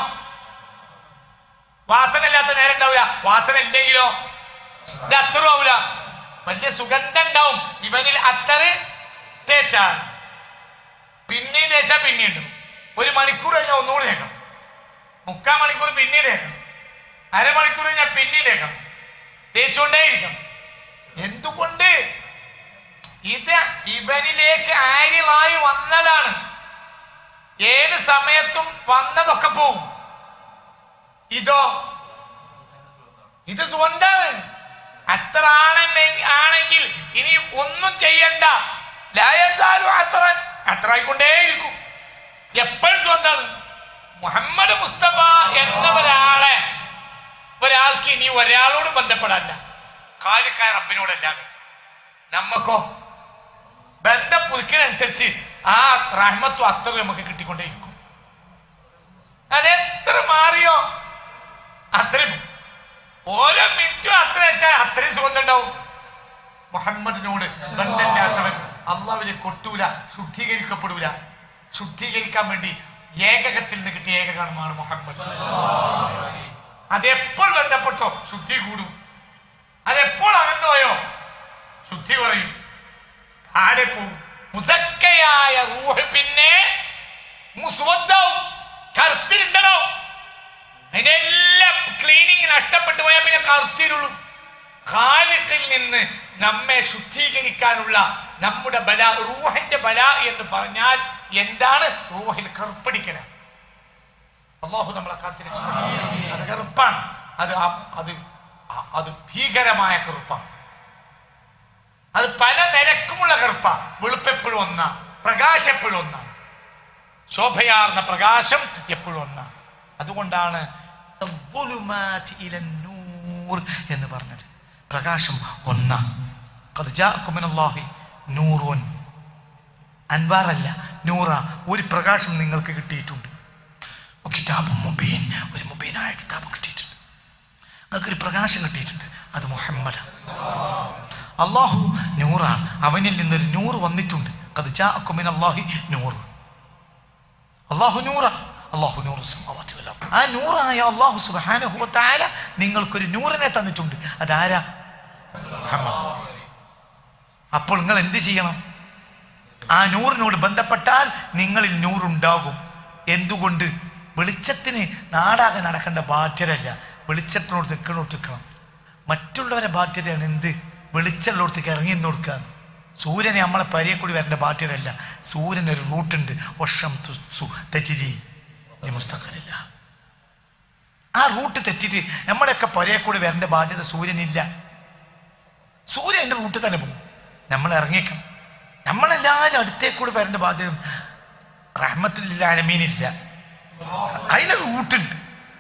വാസന ഇല്ലാത്ത നേരം ഉണ്ടാവില്ല വാസന ഇല്ലെങ്കിലോ ഇത് അത്തറും ആവില്ല വലിയ സുഗന്ധം ഉണ്ടാവും ഇവനിൽ അത്തറ് തേച്ചാൽ പിന്നെയും തേച്ചാൽ പിന്നെയുണ്ട് ഒരു മണിക്കൂർ കഴിഞ്ഞാൽ ഒന്നുകൂടി തേക്കണം മുക്കാൽ മണിക്കൂർ പിന്നെയും തേക്കണം അരമണിക്കൂർ കഴിഞ്ഞാൽ പിന്നെയും തേക്കണം തേച്ചുകൊണ്ടേയിരിക്കണം എന്തുകൊണ്ട് ഇത് ഇവനിലേക്ക് ആര്യമായി വന്നതാണ് ഏത് സമയത്തും വന്നതൊക്കെ പോവും ഇതോ ഇത് സ്വന്താണ് അത്ര ആണെന്നെ- ആണെങ്കിൽ ഇനി ഒന്നും ചെയ്യണ്ട ലായസാലും അത്രൻ അത്ര ആയിക്കൊണ്ടേയിരിക്കും എപ്പോഴും സ്വന്താണ് മുഹമ്മദ് മുസ്തഫ എന്ന ഒരാളെ ഒരാൾക്ക് ഇനി ഒരാളോട് ബന്ധപ്പെടാല്ല കാലിക്കായ റബ്ബിനോടല്ലാതെ നമ്മക്കോ ബന്ധം പുതുക്കിനനുസരിച്ച് ആ റഹ്മത്തും അത്തറും നമുക്ക് കിട്ടിക്കൊണ്ടേയിരിക്കും അതെത്ര മാറിയോ അത്രയും പോകും. ഓരോ മിനിറ്റും അത്ര വെച്ചാൽ അത്രയും സുഗന്ധം ഉണ്ടാവും മുഹമ്മദിനോട് ബന്ധമില്ലാത്തവൻ അള്ളാവിനെ കൊട്ടൂല ശുദ്ധീകരിക്കപ്പെടൂല ശുദ്ധീകരിക്കാൻ വേണ്ടി ഏകകത്തിൽ നിന്ന് കിട്ടിയ ഏകകണമാണ് മുഹമ്മദ് അതെപ്പോൾ ബന്ധപ്പെട്ടോ ശുദ്ധി കൂടും അതെപ്പോൾ അകന്നുപോയോ ശുദ്ധി കുറയും ആടെ പോവും മുസക്കയായ റൂഹ് പിന്നെ മുസ്വദ്ദാവും കറുത്തിരുണ്ടണോ അതിന്റെ എല്ലാം ക്ലീനിങ് നഷ്ടപ്പെട്ടു പോയാൽ പിന്നെ കറുത്തിരുള്ളൂ ഖാലിഖിൽ നിന്ന് നമ്മെ ശുദ്ധീകരിക്കാനുള്ള നമ്മുടെ ബല റൂഹിന്റെ ബല എന്ന് പറഞ്ഞാൽ എന്താണ് റൂഹിൽ കറുപ്പടിക്കല അള്ളാഹു നമ്മളെ കാത്തിരിച്ചു അത് കറുപ്പാണ് അത് ആ- അത് ആ- അത് ഭീകരമായ കറുപ്പാണ് അത് പല നിരക്കുമുള്ള കറുപ്പ വെളുപ്പ് എപ്പോഴും ഒന്നാണ് പ്രകാശം എപ്പോഴും ഒന്നാണ് ശോഭയാർന്ന പ്രകാശം എപ്പോഴും ഒന്നാണ് അതുകൊണ്ടാണ് الظُّلُمَاتِ إِلَى النُّورِ എന്ന് പറഞ്ഞത് പ്രകാശം ഒന്നാ قد جاءكم من الله نور അൻവാർ അല്ല നൂറ ഒരു പ്രകാശം നിങ്ങൾക്ക് കിട്ടിയിട്ടുണ്ട് കിതാബ് മുബീൻ ഒരു മുബീനായ കിതാബ് കിട്ടിയിട്ടുണ്ട് നിങ്ങൾക്കൊരു പ്രകാശം കിട്ടിയിട്ടുണ്ട് അത് മുഹമ്മദ് അള്ളാഹു നൂറാണ് അവനിൽ നിന്നൊരു നൂറ് വന്നിട്ടുണ്ട് അത് ജാഅക്കുമിൻ അള്ളാഹി നൂറ് അള്ളാഹു നൂറ അള്ളാഹു നൂറ് സമാവാത്തി വൽ അർദ്. ആ നൂറായ അള്ളാഹു സുബ്ഹാനഹു വ തആല നിങ്ങൾക്കൊരു നൂറിനെ തന്നിട്ടുണ്ട് അതാരാ മുഹമ്മദ് അപ്പോൾ നിങ്ങൾ എന്ത് ചെയ്യണം ആ നൂറിനോട് ബന്ധപ്പെട്ടാൽ നിങ്ങളിൽ നൂറുണ്ടാകും എന്തുകൊണ്ട് വെളിച്ചത്തിന് നാടാകെ നടക്കേണ്ട ബാധ്യതയല്ല വെളിച്ചത്തിനോട് നിൽക്കണോട്ട് നിൽക്കണം മറ്റുള്ളവരെ ബാധ്യതയാണ് എന്ത് വെളിച്ചമുള്ളടത്തേക്ക് ഇറങ്ങി നിന്ന് കൊടുക്കുക സൂര്യനെ നമ്മളെ പരിയെ കൂടി വരേണ്ട ബാധ്യതയല്ല സൂര്യന് ഒരു റൂട്ടുണ്ട് വർഷം തുസ്സു തെച്ചിരി മുസ്തഖറില്ല ആ റൂട്ട് തെറ്റിട്ട് നമ്മുടെയൊക്കെ പരിയെ കൂടി വരേണ്ട ബാധ്യത സൂര്യനില്ല സൂര്യൻ എൻ്റെ റൂട്ടിൽ തന്നെ പോകും നമ്മൾ ഇറങ്ങിക്കണം നമ്മളെല്ലാവരും അടുത്തേക്കൂടെ വരേണ്ട ബാധ്യത റഹ്മത്തുല്ല അലമീനില്ല അതിനൊരു റൂട്ടുണ്ട്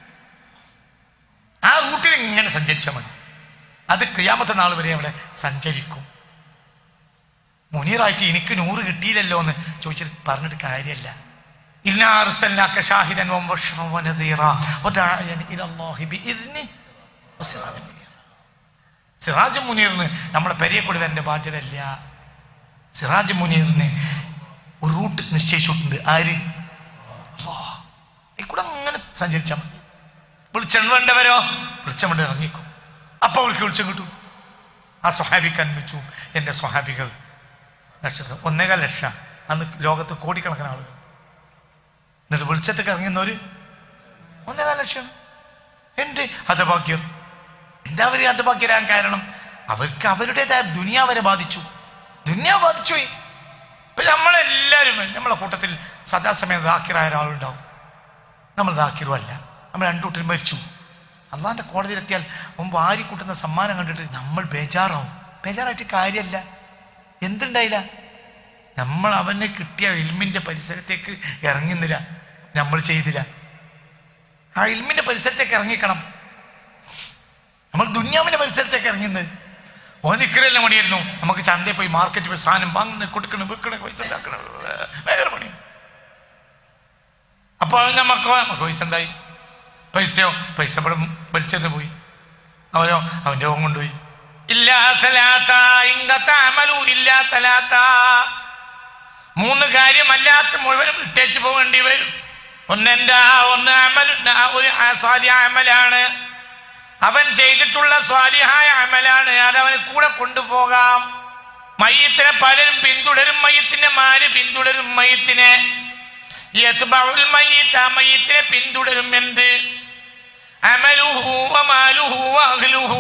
ആ റൂട്ടിൽ ഇങ്ങനെ സഞ്ചരിച്ചാൽ മതി അത് ക്രിയാമത്തെ നാൾ വരെ അവിടെ സഞ്ചരിക്കും മുനീറായിട്ട് എനിക്ക് നൂറ് കിട്ടിയില്ലല്ലോ എന്ന് ചോദിച്ചിട്ട് പറഞ്ഞിട്ട് കാര്യമല്ല ഇന്നാ അർസൽനാക ഷാഹിദൻ വബശറൻ വനദീറ വദാഇയൻ ഇലല്ലാഹി ബിഇذنി വസിറാജൻ മുനീറ സിറാജ് മുനീറിന് നമ്മുടെ പെരിയെ കൂടി വരേണ്ട ബാധ്യത ഇല്ല സിറാജ് മുനീറിന് ഒരു റൂട്ട് നിശ്ചയിച്ചിട്ടുണ്ട് ആര് അല്ലാഹ്. ഈ കൂടെ അങ്ങനെ സഞ്ചരിച്ചാൽ മതി വിളിച്ചം വേണ്ടവരോ വിളിച്ചം വേണ്ട ഇറങ്ങിക്കും അപ്പൊ അവർക്ക് വെളിച്ചം കിട്ടും ആ സ്വഹാബിക്ക് അന്മിച്ചു എൻ്റെ സ്വഹാബികൾ നക്ഷത്രം ഒന്നേകാൽ ലക്ഷം അന്ന് ലോകത്ത് കോടിക്കണക്കിന് ആളുകൾ എന്നിട്ട് വെളിച്ചത്തേക്ക് ഇറങ്ങുന്നവര് ഒന്നേകാൽ ലക്ഷം എന്ത് ഹതഭാഗ്യം എന്താ അവർ ഹതഭാഗ്യരാൻ കാരണം അവർക്ക് അവരുടേതായ ദുനിയാവരെ ബാധിച്ചു ദുനിയാവ് ബാധിച്ചു പോയി ഇപ്പൊ നമ്മളെല്ലാവരും നമ്മളെ കൂട്ടത്തിൽ സദാസമയം ദാക്കിറായ ഒരാളുണ്ടാവും നമ്മൾ ദാക്കിറും അല്ല നമ്മൾ രണ്ടു കൂട്ടരും മരിച്ചു അള്ളാന്റെ കോടതിയിലെത്തിയാൽ മുമ്പ് ആരി കൂട്ടുന്ന സമ്മാനം കണ്ടിട്ട് നമ്മൾ ബേജാറാവും ബേജാറായിട്ട് കാര്യമല്ല എന്തുണ്ടായില്ല നമ്മൾ അവന് കിട്ടിയ ഇൽമിന്റെ പരിസരത്തേക്ക് ഇറങ്ങുന്നില്ല നമ്മൾ ചെയ്തില്ല ആ ഇൽമിന്റെ പരിസരത്തേക്ക് ഇറങ്ങിക്കണം നമ്മൾ ദുന്യാവിന്റെ പരിസരത്തേക്ക് ഇറങ്ങുന്നത് ഓനിക്കരല്ല മണിയായിരുന്നു നമുക്ക് ചന്തയിൽ പോയി മാർക്കറ്റിൽ പോയി സാധനം വാങ്ങുന്നത് കൊടുക്കണം വിൽക്കണം പൈസ ഉണ്ടാക്കണം ഭയങ്കര പണി അപ്പോൾ നമുക്ക് നമുക്ക് പൈസ ഉണ്ടായി പൈസയോ പൈസ ഇവിടെ വലിച്ചെന്ന് പോയി അവനോ അവന്റെ ഓൻ കൊണ്ടുപോയി ഇല്ലാ തലാത്ത ഇങ്ങത്ത അമലു ഇല്ലാ തലാത്ത മൂന്ന് കാര്യമല്ലാത്ത മുഴുവനും ഇട്ടേച്ച് പോകേണ്ടി വരും ഒന്നെന്താ ഒന്ന് അമൽ ഒരു സ്വാലിയ അമലാണ് അവൻ ചെയ്തിട്ടുള്ള സ്വാലിഹായ അമലാണ് അത് അവന് കൂടെ കൊണ്ടുപോകാം മയ്യത്തിനെ പലരും പിന്തുടരും മയ്യത്തിന്റെ മാര് പിന്തുടരും മയ്യത്തിനെ യത്ബഉൽ മയ്യിത്ത് ആ മയ്യത്തിനെ പിന്തുടരും എന്ത് അമലുഹു വമാലുഹു വഅഹ്ലുഹു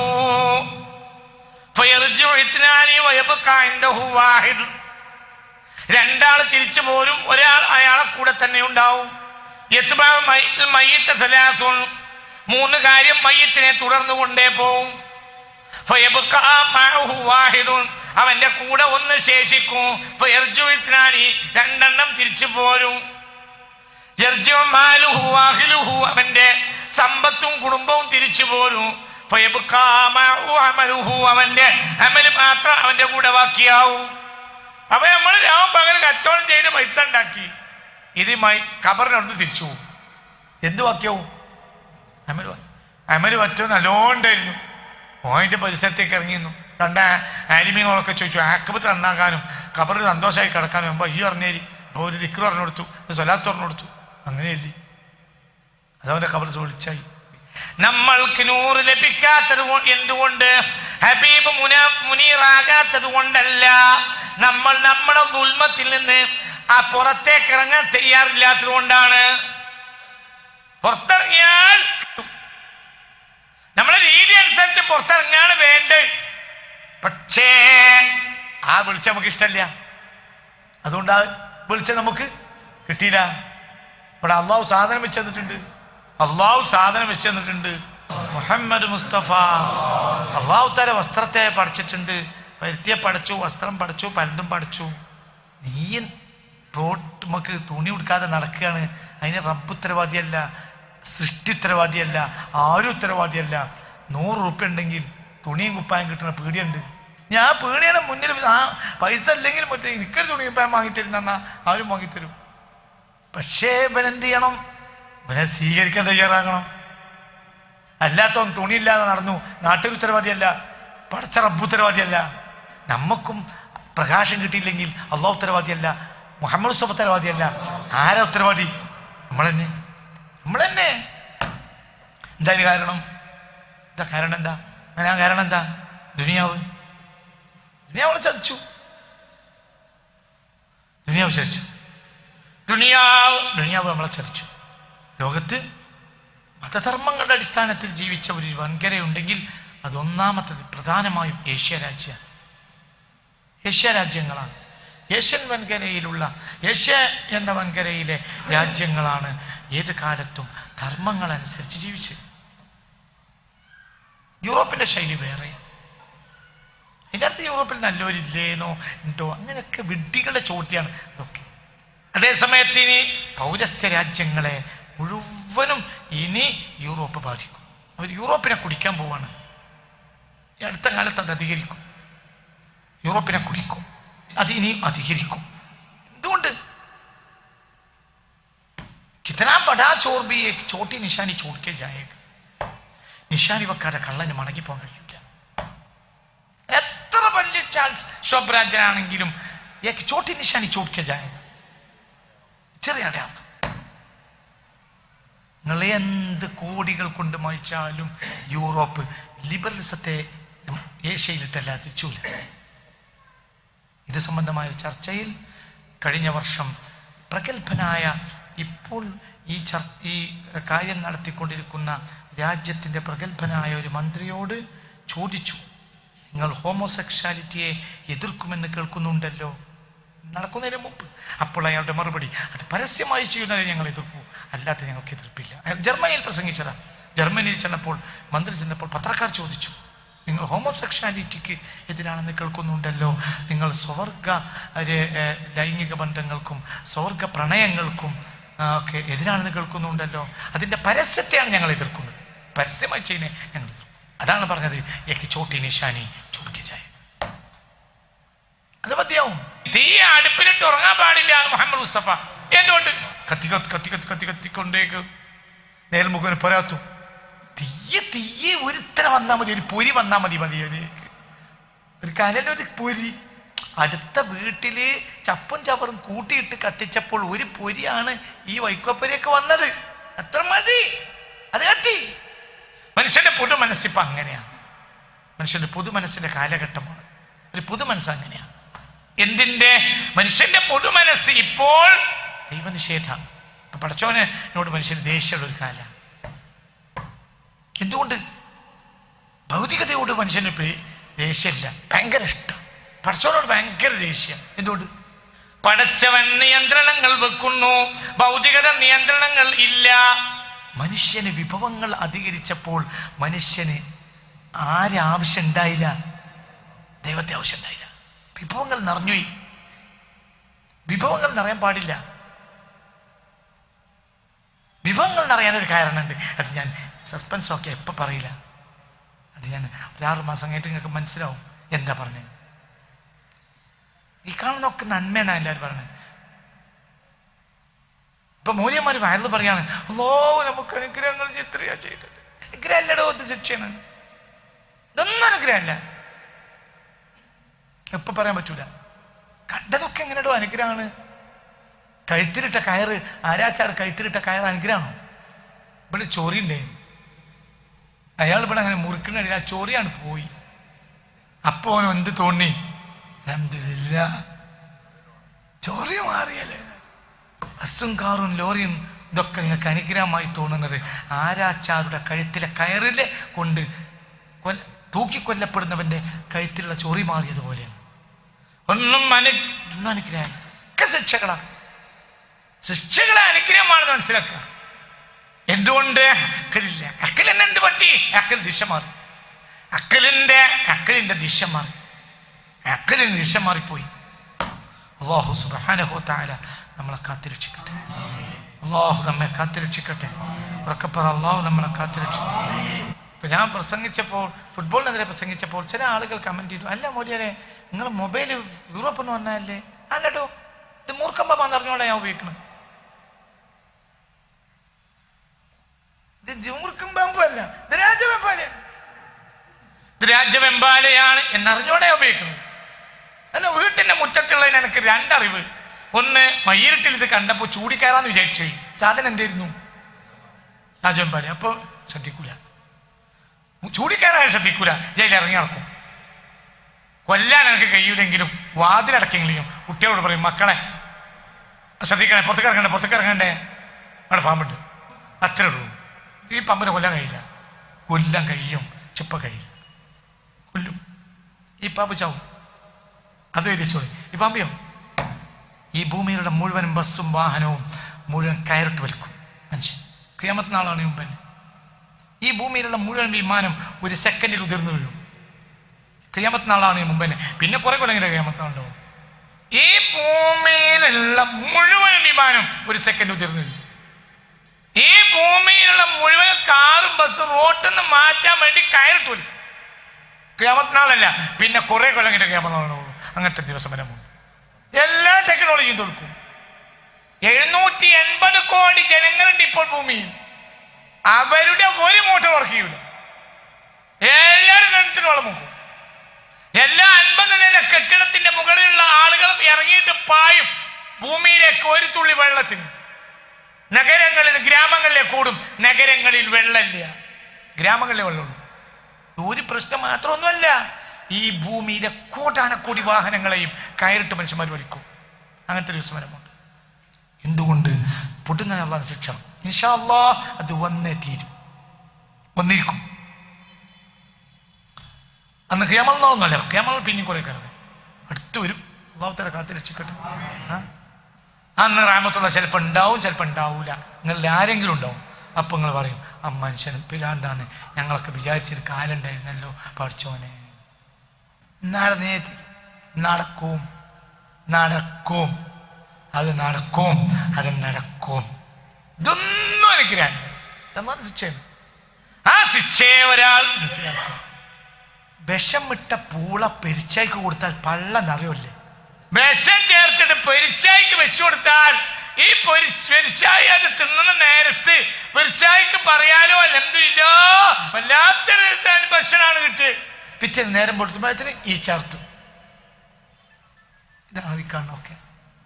ഫയർജിഉ ഇത്നാനി വയബ്ഖാ ഇൻദഹു വാഹിദ് രണ്ടാൾ തിരിച്ചു പോരും ഒരാൾ അയാളെ കൂടെ തന്നെ ഉണ്ടാവും യത്ബഉ മയ്യിത്ത് മയ്യിത്ത് സലാസുൻ മൂന്ന് കാര്യം മയ്യത്തിനെ തുടർന്നു കൊണ്ടേ പോവും ഫയബ്ഖാ മഅഹു വാഹിദുൻ അവന്റെ കൂടെ ഒന്ന് ശേഷിക്കും ഫയർജിഉ ഇത്നാനി രണ്ടെണ്ണം തിരിച്ചു പോരും യർജിഉ മാലുഹു വഅഹ്ലുഹു അവന്റെ സമ്പത്തും കുടുംബവും തിരിച്ചു പോരും ഫയബ്ഖാ മഅഹു അമലുഹു അവന്റെ അമൽ മാത്രം അവന്റെ കൂടെ ബാക്കിയാവും അപ്പൊ നമ്മൾ രാവും പകൽ കച്ചവടം ചെയ്ത് പൈസ ഉണ്ടാക്കി ഇത് മൈ കബറിനടുത്ത് തിരിച്ചു പോകും എന്ത് ബാക്കിയാവും അമൽ അമൽ പറ്റും നല്ലോണ്ടായിരുന്നു ഓയിന്റെ പരിസരത്തേക്ക് ഇറങ്ങിയിരുന്നു കണ്ട ആലിമ്യങ്ങളൊക്കെ ചോദിച്ചു ആക്കബത്ത് നന്നാക്കാനും കബറിൽ സന്തോഷമായി കിടക്കാനും അപ്പൊ ഈ പറഞ്ഞേരി അപ്പൊ ഒരു ദിക്കർ പറഞ്ഞു കൊടുത്തു ഒരു സ്വലാത്ത് പറഞ്ഞു കൊടുത്തു അങ്ങനെയല്ലേ അതവന്റെ കബർ വിളിച്ചായി നമ്മൾക്ക് നൂറ് ലഭിക്കാത്തത് കൊ- എന്തുകൊണ്ട് ഹബീബ് മുന മുനീറാകാത്തത് കൊണ്ടല്ല നമ്മൾ നമ്മുടെ ദുൽമത്തിൽ നിന്ന് ആ പുറത്തേക്ക് ഇറങ്ങാൻ തയ്യാറില്ലാത്തത് കൊണ്ടാണ് പുറത്തിറങ്ങിയാൽ നമ്മുടെ രീതി അനുസരിച്ച് പുറത്തിറങ്ങാണ് വേണ്ടത് പക്ഷേ ആ വിളിച്ച നമുക്ക് ഇഷ്ടമല്ല അതുകൊണ്ട് ആ വിളിച്ച നമുക്ക് കിട്ടിയില്ല ഇവിടെ അള്ളാഹു സാധനം വെച്ച് തന്നിട്ടുണ്ട് അള്ളാഹു സാധനം വെച്ച് തന്നിട്ടുണ്ട് മുഹമ്മദ് മുസ്തഫ അള്ളാഹു തല വസ്ത്രത്തെ പഠിച്ചിട്ടുണ്ട് പരുത്തിയെ പഠിച്ചു വസ്ത്രം പഠിച്ചു പലതും പഠിച്ചു നീ റോഡ് നമുക്ക് തുണി ഉടുക്കാതെ നടക്കുകയാണ് അതിന് റബ്ബ് ഉത്തരവാദിയല്ല സൃഷ്ടി ഉത്തരവാദിയല്ല ആരും ഉത്തരവാദിയല്ല നൂറ് റുപ്യ ഉണ്ടെങ്കിൽ തുണിയും കുപ്പായം കിട്ടുന്ന പീടിയുണ്ട് ഞാൻ പീടിയുടെ മുന്നിൽ ആ പൈസ ഇല്ലെങ്കിൽ മറ്റേ എനിക്കൊരു തുണി കുപ്പായം വാങ്ങിത്തരുന്ന എന്നാ ആരും വാങ്ങിത്തരും പക്ഷേ ഇവൻ എന്ത് ചെയ്യണം ഇവനെ സ്വീകരിക്കാൻ തയ്യാറാകണം അല്ലാത്തവൻ തുണിയില്ലാതെ നടന്നു നാട്ടിൽ ഉത്തരവാദിയല്ല പടച്ച റബ്ബ് ഉത്തരവാദിയല്ല നമുക്കും പ്രകാശം കിട്ടിയില്ലെങ്കിൽ അള്ളാഹ് ഉത്തരവാദിയല്ല മുഹമ്മദ് സുബ ഉത്തരവാദിയല്ല ആരാ ഉത്തരവാദി നമ്മൾ തന്നെ നമ്മൾ തന്നെ എന്താ ഇതിന് കാരണം എന്താ കാരണം എന്താ അങ്ങനെ ആ കാരണം എന്താ ദുനിയാവ് ദുനിയാവ് ചതിച്ചു ദുനിയാവ് ചതിച്ചു ദുനിയാവ് ദുനിയാവ് നമ്മളെ ചതിച്ചു ലോകത്ത് മതധർമ്മങ്ങളുടെ അടിസ്ഥാനത്തിൽ ജീവിച്ച ഒരു വൻകരയുണ്ടെങ്കിൽ അത് ഒന്നാമത്തത് പ്രധാനമായും ഏഷ്യ രാജ്യമാണ് ഏഷ്യ രാജ്യങ്ങളാണ് ഏഷ്യൻ വൻകരയിലുള്ള ഏഷ്യ എന്ന വൻകരയിലെ രാജ്യങ്ങളാണ് ഏത് കാലത്തും ധർമ്മങ്ങളനുസരിച്ച് ജീവിച്ചത് യൂറോപ്പിന്റെ ശൈലി വേറെ അതിൻ്റെ അർത്ഥം യൂറോപ്പിൽ നല്ലവരില്ലേനോ ഉണ്ടോ അങ്ങനെയൊക്കെ വിഡ്ഢികളുടെ ചോദ്യമാണ് ഇതൊക്കെ അതേസമയത്ത് ഇനി പൗരസ്ത്യ രാജ്യങ്ങളെ മുഴുവനും ഇനി യൂറോപ്പ് ബാധിക്കും അവർ യൂറോപ്പിനെ കുടിക്കാൻ പോവാണ് ഈ അടുത്ത കാലത്ത് അത് അധികരിക്കും യൂറോപ്പിനെ കുടിക്കും അത് ഇനി അധികരിക്കും എന്തുകൊണ്ട് കിത്തനാ ബടാ ചോർ ബി ഏക് ചോട്ടി നിശാനി ചോടിക്കേ ജായേക നിശാനി വെക്കാതെ കള്ളന് മടങ്ങിപ്പോകാൻ കഴിയില്ല എത്ര വലിയ ചാൾസ് ശോഭരാജനാണെങ്കിലും ഏക് ചോട്ടി നിശാനി ചോടിക്കേ ജായേക ചെറിയ അടയാളം നിങ്ങൾ എന്ത് കോടികൾ കൊണ്ട് മായിച്ചാലും യൂറോപ്പ് ലിബറലിസത്തെ ഏഷ്യയിലിട്ടല്ല തിരിച്ചൂല ഇത് സംബന്ധമായ ചർച്ചയിൽ കഴിഞ്ഞ വർഷം പ്രഗത്ഭനായ ഇപ്പോൾ ഈ ചർ ഈ കാര്യം നടത്തിക്കൊണ്ടിരിക്കുന്ന രാജ്യത്തിൻ്റെ പ്രഗത്ഭനായ ഒരു മന്ത്രിയോട് ചോദിച്ചു നിങ്ങൾ ഹോമോസെക്ഷാലിറ്റിയെ എതിർക്കുമെന്ന് കേൾക്കുന്നുണ്ടല്ലോ നടക്കുന്നതിന് മുമ്പ് അപ്പോൾ അയാളുടെ മറുപടി അത് പരസ്യമായി ചെയ്യുന്നതിനെ ഞങ്ങൾ എതിർക്കൂ അല്ലാത്ത ഞങ്ങൾക്ക് എതിർപ്പില്ല അയാൾ ജർമ്മനിയിൽ പ്രസംഗിച്ചതാ ജർമ്മനിയിൽ ചെന്നപ്പോൾ മന്ത്രി ചെന്നപ്പോൾ പത്രക്കാർ ചോദിച്ചു നിങ്ങൾ ഹോമോസെക്ഷാലിറ്റിക്ക് എതിരാണെന്ന് കേൾക്കുന്നുണ്ടല്ലോ നിങ്ങൾ സ്വർഗ ഒരു, ഏ, ലൈംഗിക ബന്ധങ്ങൾക്കും സ്വർഗ പ്രണയങ്ങൾക്കും ആ, ഒക്കെ എതിരാണെന്ന് കേൾക്കുന്നുണ്ടല്ലോ അതിന്റെ പരസ്യത്തെയാണ് ഞങ്ങൾ എതിർക്കുന്നത് പരസ്യമായി ചെയ്യുന്നത് ഞങ്ങൾ എതിർക്കും അതാണ് പറഞ്ഞത് ഏക്ക് ചോട്ടി നിശാനി ചുടുക്കി ചായ അത് മതിയാവും തീ അടുപ്പിലിട്ട് ഉറങ്ങാൻ പാടില്ല എന്ന് മുഹമ്മദ് മുസ്തഫ എന്തുകൊണ്ട് കത്തി കത്തി കത്തി കത്തി കത്തി കത്തിക്കൊണ്ടേക്ക് നേരം മുഖേന പോരാത്തു തീയ തീയ ഒരുത്തര വന്നാൽ മതി ഒരു പൊരി വന്നാൽ മതി മതി ഒരു ഒരു കനലൊരു പൊരി അടുത്ത വീട്ടില് ചപ്പും ചവറും കൂട്ടിയിട്ട് കത്തിച്ചപ്പോൾ ഒരു പൊരിയാണ് ഈ വൈക്കോപ്പൊരിയൊക്കെ വന്നത് അത്ര മതി അത് കത്തി മനുഷ്യന്റെ പൊതു മനസ്സിപ്പോ അങ്ങനെയാണ് മനുഷ്യന്റെ പൊതു മനസ്സിന്റെ കാലഘട്ടമാണ് ഒരു പുതു മനസ്സ് അങ്ങനെയാണ് എന്തിന്റെ മനുഷ്യന്റെ പൊതു മനസ്സ് ഇപ്പോൾ ദൈവനിഷേധ ഇപ്പൊ പടച്ചോന് എന്നോട് മനുഷ്യന് ദേഷ്യമുള്ള ഒരു കാല എന്തുകൊണ്ട് ഭൗതികതയോട് മനുഷ്യന് ഇപ്പൊ ദേഷ്യമില്ല ഭയങ്കര ഇഷ്ടം പടച്ചോനോട് ഭയങ്കര ദേഷ്യം എന്തുകൊണ്ട് പടച്ചവൻ നിയന്ത്രണങ്ങൾ വെക്കുന്നു ഭൗതികത നിയന്ത്രണങ്ങൾ ഇല്ല മനുഷ്യന് വിഭവങ്ങൾ അധികരിച്ചപ്പോൾ മനുഷ്യന് ആരെ ആവശ്യം ഉണ്ടായില്ല ദൈവത്തെ ആവശ്യം ഉണ്ടായില്ല വിഭവങ്ങൾ നിറഞ്ഞുപോയി വിഭവങ്ങൾ നിറയാൻ പാടില്ല വിഭവങ്ങൾ നിറയാനൊരു കാരണമുണ്ട് അത് ഞാൻ സസ്പെൻസ് ഒക്കെ എപ്പോ പറയില്ല അത് ഞാൻ ഒരാറ് മാസം കഴിഞ്ഞിട്ട് നിങ്ങൾക്ക് മനസ്സിലാവും എന്താ പറഞ്ഞത് ഈ കാണുന്നൊക്കെ നന്മയെന്നാ എല്ലാവരും പറഞ്ഞത് ഇപ്പൊ മൂല്യന്മാർ വയറിൽ പറയാണ് അല്ലോ നമുക്ക് അനുഗ്രഹങ്ങൾ എത്രയാ ചെയ്തത് അനുഗ്രഹം അല്ലടോ ഇത് ശിക്ഷയാണ് ഇതൊന്നും അനുഗ്രഹമല്ല എപ്പൊ പറയാൻ പറ്റൂല കണ്ടതൊക്കെ എങ്ങനെയോ അനുഗ്രഹമാണ് കഴുത്തിലിട്ട കയറ് ആരാച്ചാർ കഴുത്തിലിട്ട കയറ് അനുഗ്രഹമാണോ ഇവിടെ ചോറിയുണ്ടേ അയാൾ ഇവിടെ അങ്ങനെ മുറുക്കുന്നില്ല ആ ചോറിയാണ് പോയി അപ്പൊ അവന് എന്ത് തോന്നി അൽഹംദുലില്ലാ. ചോറി മാറിയല്ലേ ബസ്സും കാറും ലോറിയും ഇതൊക്കെ നിങ്ങൾക്ക് അനുഗ്രഹമായി തോന്നുന്നത് ആരാച്ചാരുടെ കഴുത്തിലെ കയറിലെ കൊണ്ട് കൊല്ല- തൂക്കിക്കൊല്ലപ്പെടുന്നവന്റെ കഴുത്തിലുള്ള ചൊറി മാറിയതുപോലെയാണ് ഒന്നും അനു ഒന്നും അനുഗ്രഹം ഒക്കെ ശിക്ഷകളാ ശിക്ഷകളെ അനുഗ്രഹമാണെന്ന് മനസ്സിലാക്കുക എന്തുകൊണ്ട് അക്കലില്ല അക്കലിന് എന്ത് പറ്റി അക്കൽ ദിശ മാറി അക്കലിന്റെ അക്കലിന്റെ ദിശ മാറി അക്കലിന് ദിശ മാറിപ്പോയി അള്ളാഹു സുബാനഹോ താല നമ്മളെ കാത്തിരക്ഷിക്കട്ടെ അള്ളാഹു നമ്മെ കാത്തിരക്ഷിക്കട്ടെ ഉറക്കപ്പറ അള്ളാഹു നമ്മളെ കാത്തിരക്ഷിക്കട്ടെ ഇപ്പൊ ഞാൻ പ്രസംഗിച്ചപ്പോൾ ഫുട്ബോളിനെതിരെ പ്രസംഗിച്ചപ്പോൾ ചില ആളുകൾ കമന്റ് ചെയ്തു അല്ല മോദിയാരെ നിങ്ങൾ മൊബൈൽ യൂറോപ്പ് എന്ന് പറഞ്ഞല്ലേ അല്ലടോ ഇത് മൂർഖമ്പാന്ന് അറിഞ്ഞോളാ ഞാൻ ഉപയോഗിക്കുന്നത് ഇത് മൂർഖമ്പാമ്പല്ല ഇത് രാജവെമ്പാലയാണ് ഇത് രാജവെമ്പാലയാണ് എന്നറിഞ്ഞോടെ ഉപയോഗിക്കുന്നത് അല്ല വീട്ടിന്റെ മുറ്റത്തുള്ളതിന് എനിക്ക് രണ്ടറിവ് ഒന്ന് മയ്യരട്ടിൽ ഇത് കണ്ടപ്പോ ചൂടിക്കയറാന്ന് വിചാരിച്ചു പോയി. സാധനം എന്തായിരുന്നു രാജവെമ്പാല അപ്പൊ ശ്രദ്ധിക്കൂല ചൂടിക്കയറാൻ ശ്രദ്ധിക്കൂല ജയിലിൽ ഇറങ്ങി നടക്കും കൊല്ലാൻ എനിക്ക് കഴിയൂലെങ്കിലും വാതിലടക്കെങ്കിലും കുട്ടികളോട് പറയും മക്കളെ ശ്രദ്ധിക്കണേ പുറത്തേക്ക് ഇറങ്ങണ്ടേ പുറത്തേക്ക് ഇറങ്ങണ്ടേ അവിടെ പാമ്പുണ്ട് അത്രേ ഉള്ളൂ ഈ പാമ്പിനെ കൊല്ലാൻ കഴിയില്ല കൊല്ലാൻ കഴിയും ചെപ്പ കഴിയില്ല കൊല്ലും ഈ പാമ്പ് ചാവും അത് എഴുതിച്ചോളി ഈ പാമ്പിയോ ഈ ഭൂമിയിലുള്ള മുഴുവൻ ബസ്സും വാഹനവും മുഴുവൻ കയറിട്ട് വലിക്കും മനുഷ്യൻ ക്രിയാമത്ത് നാളാണ് ഈ മുമ്പേ ഈ ഭൂമിയിലുള്ള മുഴുവൻ വിമാനം ഒരു സെക്കൻഡിൽ ഉതിർന്നു വീഴും ക്രിയാമത്ത് നാളാണ് ഈ മുമ്പേ പിന്നെ കുറെ കൊല്ലം ക്രിയാമത്ത് നാളുണ്ടാവും ഈ ഭൂമിയിലുള്ള മുഴുവൻ വിമാനം ഒരു സെക്കൻഡ് ഉതിർന്നു വീഴും ഈ ഭൂമിയിലുള്ള മുഴുവൻ കാറും ബസ്സും റോട്ടിൽ നിന്ന് മാറ്റാൻ വേണ്ടി കയറിട്ട് വലിക്കും ക്യാമത്ത് നാളല്ല പിന്നെ കുറെ കൊല്ലം കഴിഞ്ഞ ക്യാമത്ത് നാളുള്ളൂ അങ്ങനത്തെ ദിവസം വരാൻ പോകും എല്ലാ ടെക്നോളജിയും തോൽക്കും എഴുന്നൂറ്റി എൺപത് കോടി ജനങ്ങളുണ്ട് ഇപ്പോൾ ഭൂമിയിൽ അവരുടെ ഒരു മോട്ടോർ വർക്ക് ചെയ്യൂല എല്ലാവരും കിണറ്റിന് വെള്ളം മുക്കും എല്ലാ അൻപത് നില കെട്ടിടത്തിന്റെ മുകളിലുള്ള ആളുകളും ഇറങ്ങിയിട്ട് പായും ഭൂമിയിലേക്ക് ഒരു തുള്ളി വെള്ളത്തിന് നഗരങ്ങളിൽ ഗ്രാമങ്ങളിലെ കൂടും നഗരങ്ങളിൽ വെള്ളമില്ല ഗ്രാമങ്ങളിലെ വെള്ളമുള്ളൂ ഒരു പ്രശ്നം മാത്രമൊന്നുമല്ല ഈ ഭൂമിയിലെ കോടാനക്കോടി വാഹനങ്ങളെയും കയറിട്ട് മനുഷ്യന്മാർ വലിക്കും അങ്ങനത്തെ ഒരു വിസ്മരമുണ്ട് എന്തുകൊണ്ട് പൊട്ടുന്ന ശിക്ഷ ഇൻഷാ അല്ലാ അത് വന്നേ തീരും വന്നിരിക്കും അന്ന് ഖിയാമൽ നാളൊന്നുമല്ല ഖിയാമൽ പിന്നെയും കുറെ കാലം അടുത്ത് വരും അള്ളാഹുത്തല കാത്തി രക്ഷിക്കട്ടെ ആ? അന്ന് റാമത്തുള്ള ചിലപ്പോൾ ഉണ്ടാവും ചിലപ്പോൾ ഉണ്ടാവൂല നിങ്ങളിൽ ആരെങ്കിലും ഉണ്ടാവും അപ്പം നിങ്ങൾ പറയും ആ മനുഷ്യൻ പിലാന്താണ് ഞങ്ങളൊക്കെ വിചാരിച്ചൊരു കാലം ഉണ്ടായിരുന്നല്ലോ പഠിച്ചോനെ നടന്നേ തീരൂ. നടക്കും നടക്കും അത് നടക്കും അത് നടക്കും ഇതൊന്നും അനുഗ്രഹം ഇതെന്നാണ് ശിക്ഷയാണ് ആ ശിക്ഷയെ ഒരാൾ മനസ്സിലാക്കും വിഷം ഇട്ട പൂള പെരിച്ചായ്ക്ക് കൊടുത്താൽ പള്ള നിറയില്ലേ വിഷം ചേർത്തിട്ട് പെരിച്ചായ്ക്ക് വെച്ചു കൊടുത്താൽ ഈ പൊരി- പെരിച്ചായി അത് തിന്നുന്ന നേരത്ത് പെരിച്ചായ്ക്ക് പറയാനോ അല്ലെന്തില്ലോ വല്ലാത്തൊരു ഇതാണ് ഭക്ഷണമാണ് കിട്ടിയത് പിറ്റേ നേരം പൊടിച്ചപ്പോഴത്തിന് ഈ ചേർത്ത് ഇതാണ് ഈ കാണുന്നൊക്കെ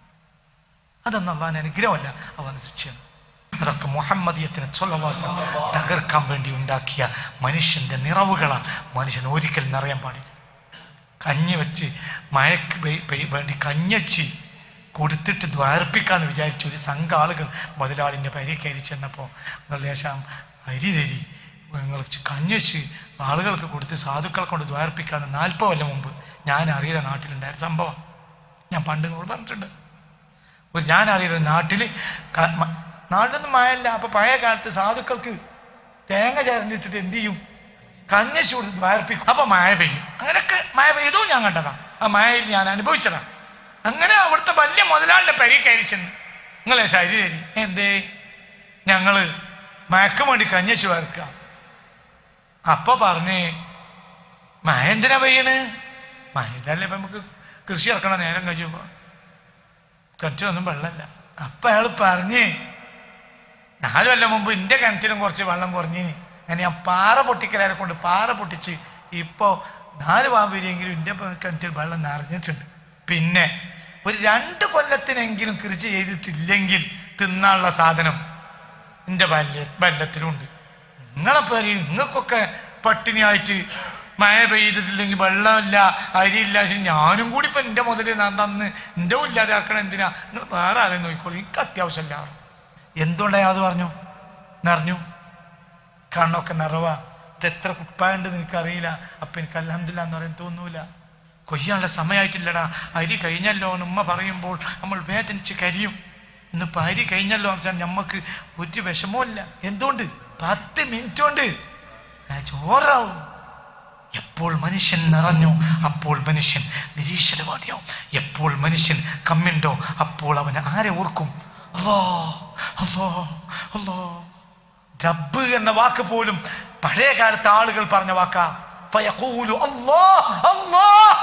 അതൊന്നും അള്ളാൻ അനുഗ്രഹമല്ല അവൻ ശിക്ഷയാണ് അതൊക്കെ മുഹമ്മദീയത്തിന് സ്വല്ലല്ലാഹു അലൈഹി വസല്ലം തകർക്കാൻ വേണ്ടി ഉണ്ടാക്കിയ മനുഷ്യന്റെ നിറവുകളാണ് മനുഷ്യൻ ഒരിക്കൽ നിറയാൻ പാടില്ല കഞ്ഞി വെച്ച് മഴയ്ക്ക് പെയ്- പെയ്- വേണ്ടി കഞ്ഞച്ച് കൊടുത്തിട്ട് ദ്വാർപ്പിക്കാന്ന് വിചാരിച്ചു ഒരു സംഘ ആളുകൾ മുതലാളിൻ്റെ പരി കയറി ചെന്നപ്പോൾ നിങ്ങൾ ലേശം അരി തരി നിങ്ങൾ കഞ്ഞച്ച് ആളുകൾക്ക് കൊടുത്ത് സാധുക്കളെ കൊണ്ട് ദ്വാർപ്പിക്കാന്ന് നാൽപ്പത് കൊല്ലം മുമ്പ് ഞാൻ അറിയില്ല നാട്ടിലുണ്ടായ സംഭവം ഞാൻ പണ്ട് നിങ്ങളോട് പറഞ്ഞിട്ടുണ്ട് ഒരു ഞാൻ അറിയുന്ന നാട്ടിൽ നാട്ടിലൊന്നും മഴയല്ല അപ്പൊ പഴയ കാലത്ത് സാധുക്കൾക്ക് തേങ്ങ ചേർന്നിട്ടിട്ട് എന്ത് ചെയ്യും കഞ്ഞശി കൊടുത്ത് ദ്വാരപ്പിക്കും അപ്പൊ മഴ പെയ്യും അങ്ങനെയൊക്കെ മഴ പെയ്തും ഞാൻ കണ്ടതാ ആ മഴയിൽ ഞാൻ അനുഭവിച്ചതാ അങ്ങനെ അവിടുത്തെ വലിയ മുതലാളിന്റെ പരി കയറി ചെന്ന് നിങ്ങളെ ശരി തരി എന്തേ ഞങ്ങള് മയക്ക് വേണ്ടി കഞ്ഞശി വരക്കുക അപ്പൊ പറഞ്ഞേ മഴ എന്തിനാ പെയ്യണ് മഴ ഇതല്ലേ ഇപ്പൊ നമുക്ക് കൃഷി ഇറക്കണ നേരം കഴിയുമ്പോ കിണറ്റിലൊന്നും വെള്ളമില്ല അപ്പൊ അയാൾ പറഞ്ഞ് നാല് കൊല്ലം മുമ്പ് എന്റെ കിണറ്റിലും കുറച്ച് വെള്ളം കുറഞ്ഞിന് അങ്ങനെ ഞാൻ പാറ പൊട്ടിക്കലാരെ കൊണ്ട് പാറ പൊട്ടിച്ച് ഇപ്പോ നാല് പാമ്പരിയെങ്കിലും എന്റെ കിണറ്റിൽ വെള്ളം നിറഞ്ഞിട്ടുണ്ട് പിന്നെ ഒരു രണ്ട് കൊല്ലത്തിനെങ്കിലും കൃഷി ചെയ്തിട്ടില്ലെങ്കിൽ തിന്നാനുള്ള സാധനം എന്റെ ബല്യ ബല്ലത്തിലുണ്ട് നിങ്ങളെ പേര് നിങ്ങൾക്കൊക്കെ പട്ടിണിയായിട്ട് മഴ പെയ്തിട്ടില്ലെങ്കിൽ വെള്ളമില്ല അരിയില്ല പക്ഷെ ഞാനും കൂടി ഇപ്പൊ എന്റെ മുതല് ഞാൻ തന്ന് എന്റെ ഇല്ലാതാക്കണം എന്തിനാ നിങ്ങൾ വേറെ ആരെയും നോക്കിക്കോളൂ എനിക്ക് അത്യാവശ്യമില്ല എന്തുകൊണ്ടാ അത് പറഞ്ഞു നിറഞ്ഞു കണ്ണൊക്കെ നിറവാ ഇത് എത്ര കുപ്പായുണ്ട് എനിക്കറിയില്ല അപ്പൊ എനിക്ക് അലഹമില്ല എന്ന് പറയാൻ തോന്നൂല കൊയ്യാനുള്ള സമയമായിട്ടില്ലടാ അരി കഴിഞ്ഞല്ലോ എന്ന് ഉമ്മ പറയുമ്പോൾ നമ്മൾ വേദനിച്ച് കരിയും ഇന്നിപ്പോ അരി കഴിഞ്ഞല്ലോ എന്ന് വെച്ചാൽ നമുക്ക് ഒരു വിഷമവും എന്തുകൊണ്ട് പത്ത് മിനിറ്റ് കൊണ്ട് ആ ചോറാവും എപ്പോൾ മനുഷ്യൻ നിറഞ്ഞോ അപ്പോൾ മനുഷ്യൻ നിരീശ്വരവാദിയാവും എപ്പോൾ മനുഷ്യൻ കമ്മിണ്ടോ അപ്പോൾ അവൻ ആരെ ഓർക്കും അല്ലോ അല്ലോ അല്ലോ റബ്ബ് എന്ന വാക്ക് പോലും പഴയ കാലത്ത് ആളുകൾ പറഞ്ഞ വാക്കാ ഫയഖൂലു അല്ലാ അല്ലാ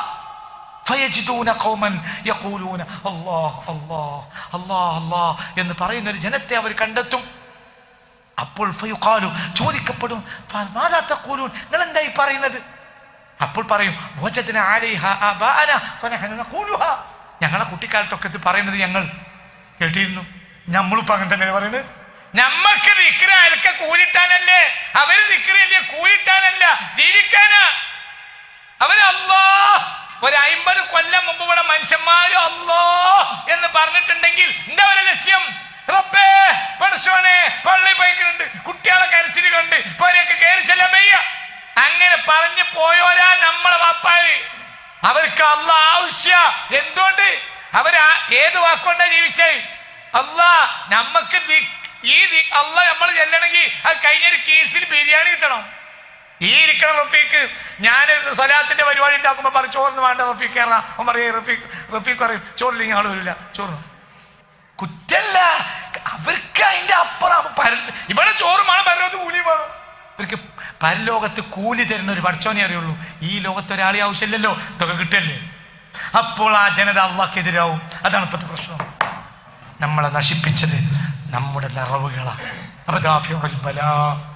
ഫയജിദൂന ഖൗമൻ യഖൂലൂന അല്ലാ അല്ലാ അല്ലാ അല്ലാ എന്ന് പറയുന്ന ഒരു ജനത്തെ അവർ കണ്ടെത്തും അപ്പോൾ ഫയുഖാലു ചോദിക്കപ്പെടും മാതാ തഖൂലൂൻ നിങ്ങൾ എന്തായി പറയുന്നത് അപ്പോൾ പറയും വജദ്ന അലൈഹ ആബാഅന ഫനഹനു നഖൂലുഹാ ഞങ്ങളെ കുട്ടിക്കാലത്തൊക്കെ ഇത് പറയുന്നത് ഞങ്ങൾ കേട്ടിരുന്നു നമ്മളിപ്പോ അങ്ങനെ തന്നെ പറയുന്നത് നമ്മക്ക് നിക്കറ അലക്ക കൂലിട്ടാനല്ലേ അവര് നിക്കറല്ലേ കൂലിട്ടാനല്ല ജീവിക്കാനാ അവര് അല്ലോ ഒരു അയിമ്പത് കൊല്ലം മുമ്പ് ഇവിടെ മനുഷ്യന്മാര് അല്ലോ എന്ന് പറഞ്ഞിട്ടുണ്ടെങ്കിൽ എന്താ ഒരു ലക്ഷ്യം റബ്ബേ പടച്ചോനെ പള്ളി പോയിക്കുന്നുണ്ട് കുട്ടികളെ കരച്ചിൽ കണ്ട് പോരൊക്കെ കയറി ചെല്ലാൻ വയ്യ അങ്ങനെ പറഞ്ഞു പോയോരാ നമ്മളെ വാപ്പാര് അവർക്ക് അല്ല ആവശ്യ എന്തുകൊണ്ട് അവര് ആ- ഏത് വാക്കുകൊണ്ടാ ജീവിച്ചേ അല്ലാ നമ്മക്ക് ദി- ഈ ദി- അല്ല നമ്മൾ ചെല്ലണമെങ്കിൽ അത് കഴിഞ്ഞൊരു കേസിൽ ബിരിയാണി കിട്ടണം ഈ ഇരിക്കണ റഫീഖ് ഞാൻ സലാത്തിന്റെ പരിപാടി ഉണ്ടാക്കുമ്പോ പറയും ചോറിന് വേണ്ട റഫീഖ് കയറാം അവൻ പറയും റഫീഖ് റഫീഖ് പറയും ചോറില്ലെങ്കിൽ ആള് വരില്ല ചോറിന് കുറ്റല്ല അവർക്ക് അതിന്റെ അപ്പുറം പര- ഇവിടെ ചോറും വേണം പരലോകത്ത് കൂലി വേണം ഇവർക്ക് പരലോകത്ത് കൂലി തരുന്ന ഒരു പഠിച്ചോനെ അറിയുള്ളൂ ഈ ലോകത്ത് ഒരാളെ ആവശ്യമില്ലല്ലോ ഇതൊക്കെ കിട്ടല്ലേ അപ്പോൾ ആ ജനത അള്ളാഹ്ക്കെതിരാവും അതാണ് ഇപ്പോഴത്തെ പ്രശ്നം നമ്മളെ നശിപ്പിച്ചത് നമ്മുടെ നിറവുകളാണ് അബദാഫിഉൽ ബലാ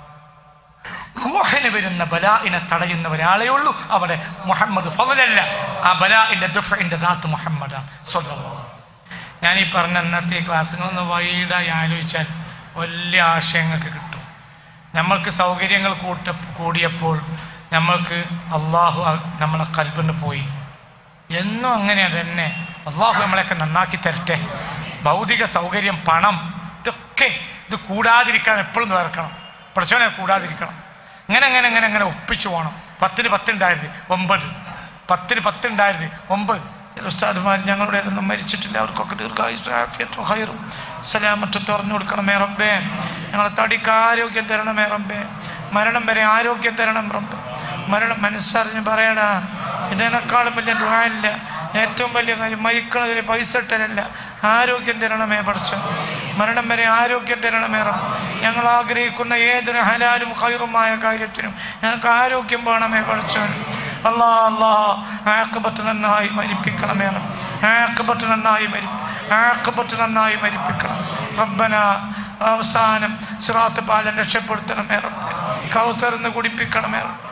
റൂഹിന് വരുന്ന ബലാഇനെ തടയുന്ന ഒരാളേ ഉള്ളൂ അവിടെ മുഹമ്മദ് ഫضലല്ല ആ ബലാഇന്റെ ദുഫിന്റെ ദാത്ത് മുഹമ്മദാണ് സ്വല്ലല്ലാഹു ഞാൻ ഈ പറഞ്ഞ ഇന്നത്തെ ക്ലാസ്സുകളൊന്ന് വൈഡായി ആലോചിച്ചാൽ വലിയ ആശയങ്ങൾക്ക് കിട്ടും നമ്മൾക്ക് സൗകര്യങ്ങൾ കൂട്ട കൂടിയപ്പോൾ നമ്മൾക്ക് അള്ളാഹു അ- നമ്മളെ കൽബിന് പോയി എന്നും അങ്ങനെ തന്നെ അള്ളാഹു നമ്മളെയൊക്കെ നന്നാക്കി തരട്ടെ ഭൗതിക സൗകര്യം പണം ഇതൊക്കെ ഇത് കൂടാതിരിക്കാൻ എപ്പോഴും വേർക്കണം പഠിച്ചവനെ കൂടാതിരിക്കണം അങ്ങനെ അങ്ങനെ അങ്ങനെ അങ്ങനെ ഒപ്പിച്ചു പോകണം പത്തിന് പത്തുണ്ടായിരുന്നു ഒമ്പത് പത്തിന് പത്തുണ്ടായിരുന്നു ഒമ്പത് ചില ഉസ്താദുമാർ ഞങ്ങളുടേതൊന്നും മരിച്ചിട്ടില്ല അവർക്കൊക്കെ ദീർഘായുസ് ആഫിയത്തും ഹൈറും സലാമത്തും തുറന്നു കൊടുക്കണമേ റബ്ബേ ഞങ്ങളെ തടിക്ക് ആരോഗ്യം തരണമേ റബ്ബേ മരണം വരെ ആരോഗ്യം തരണം റബ്ബ് മരണം മനസ്സറിഞ്ഞ് പറയടാ ഇതിനേക്കാളും വലിയ ദുഃഖമില്ല ഏറ്റവും വലിയ കാര്യം മയക്കണതിൽ പൈസ ഇട്ടരല്ല ആരോഗ്യം തരണമേ പഠിച്ചു മരണം വരെ ആരോഗ്യം തരണമേ റബ്ബ് ഞങ്ങൾ ആഗ്രഹിക്കുന്ന ഏതൊരു ഹലാലും ഹൈറുമായ കാര്യത്തിനും ഞങ്ങൾക്ക് ആരോഗ്യം വേണമേ പഠിച്ചവൻ അല്ലാ അല്ലാ ആക്കബത്ത് നന്നായി മരിപ്പിക്കണമേ റബ്ബ്. ആക്കബത്ത് നന്നായി മരി ആക്കബത്ത് നന്നായി മരിപ്പിക്കണം റബ്ബന അവസാനം സിറാത്ത് പാലം രക്ഷപ്പെടുത്തണമേ റബ്ബ് കൗസറിന്ന് കുടിപ്പിക്കണമേ റബ്ബ്.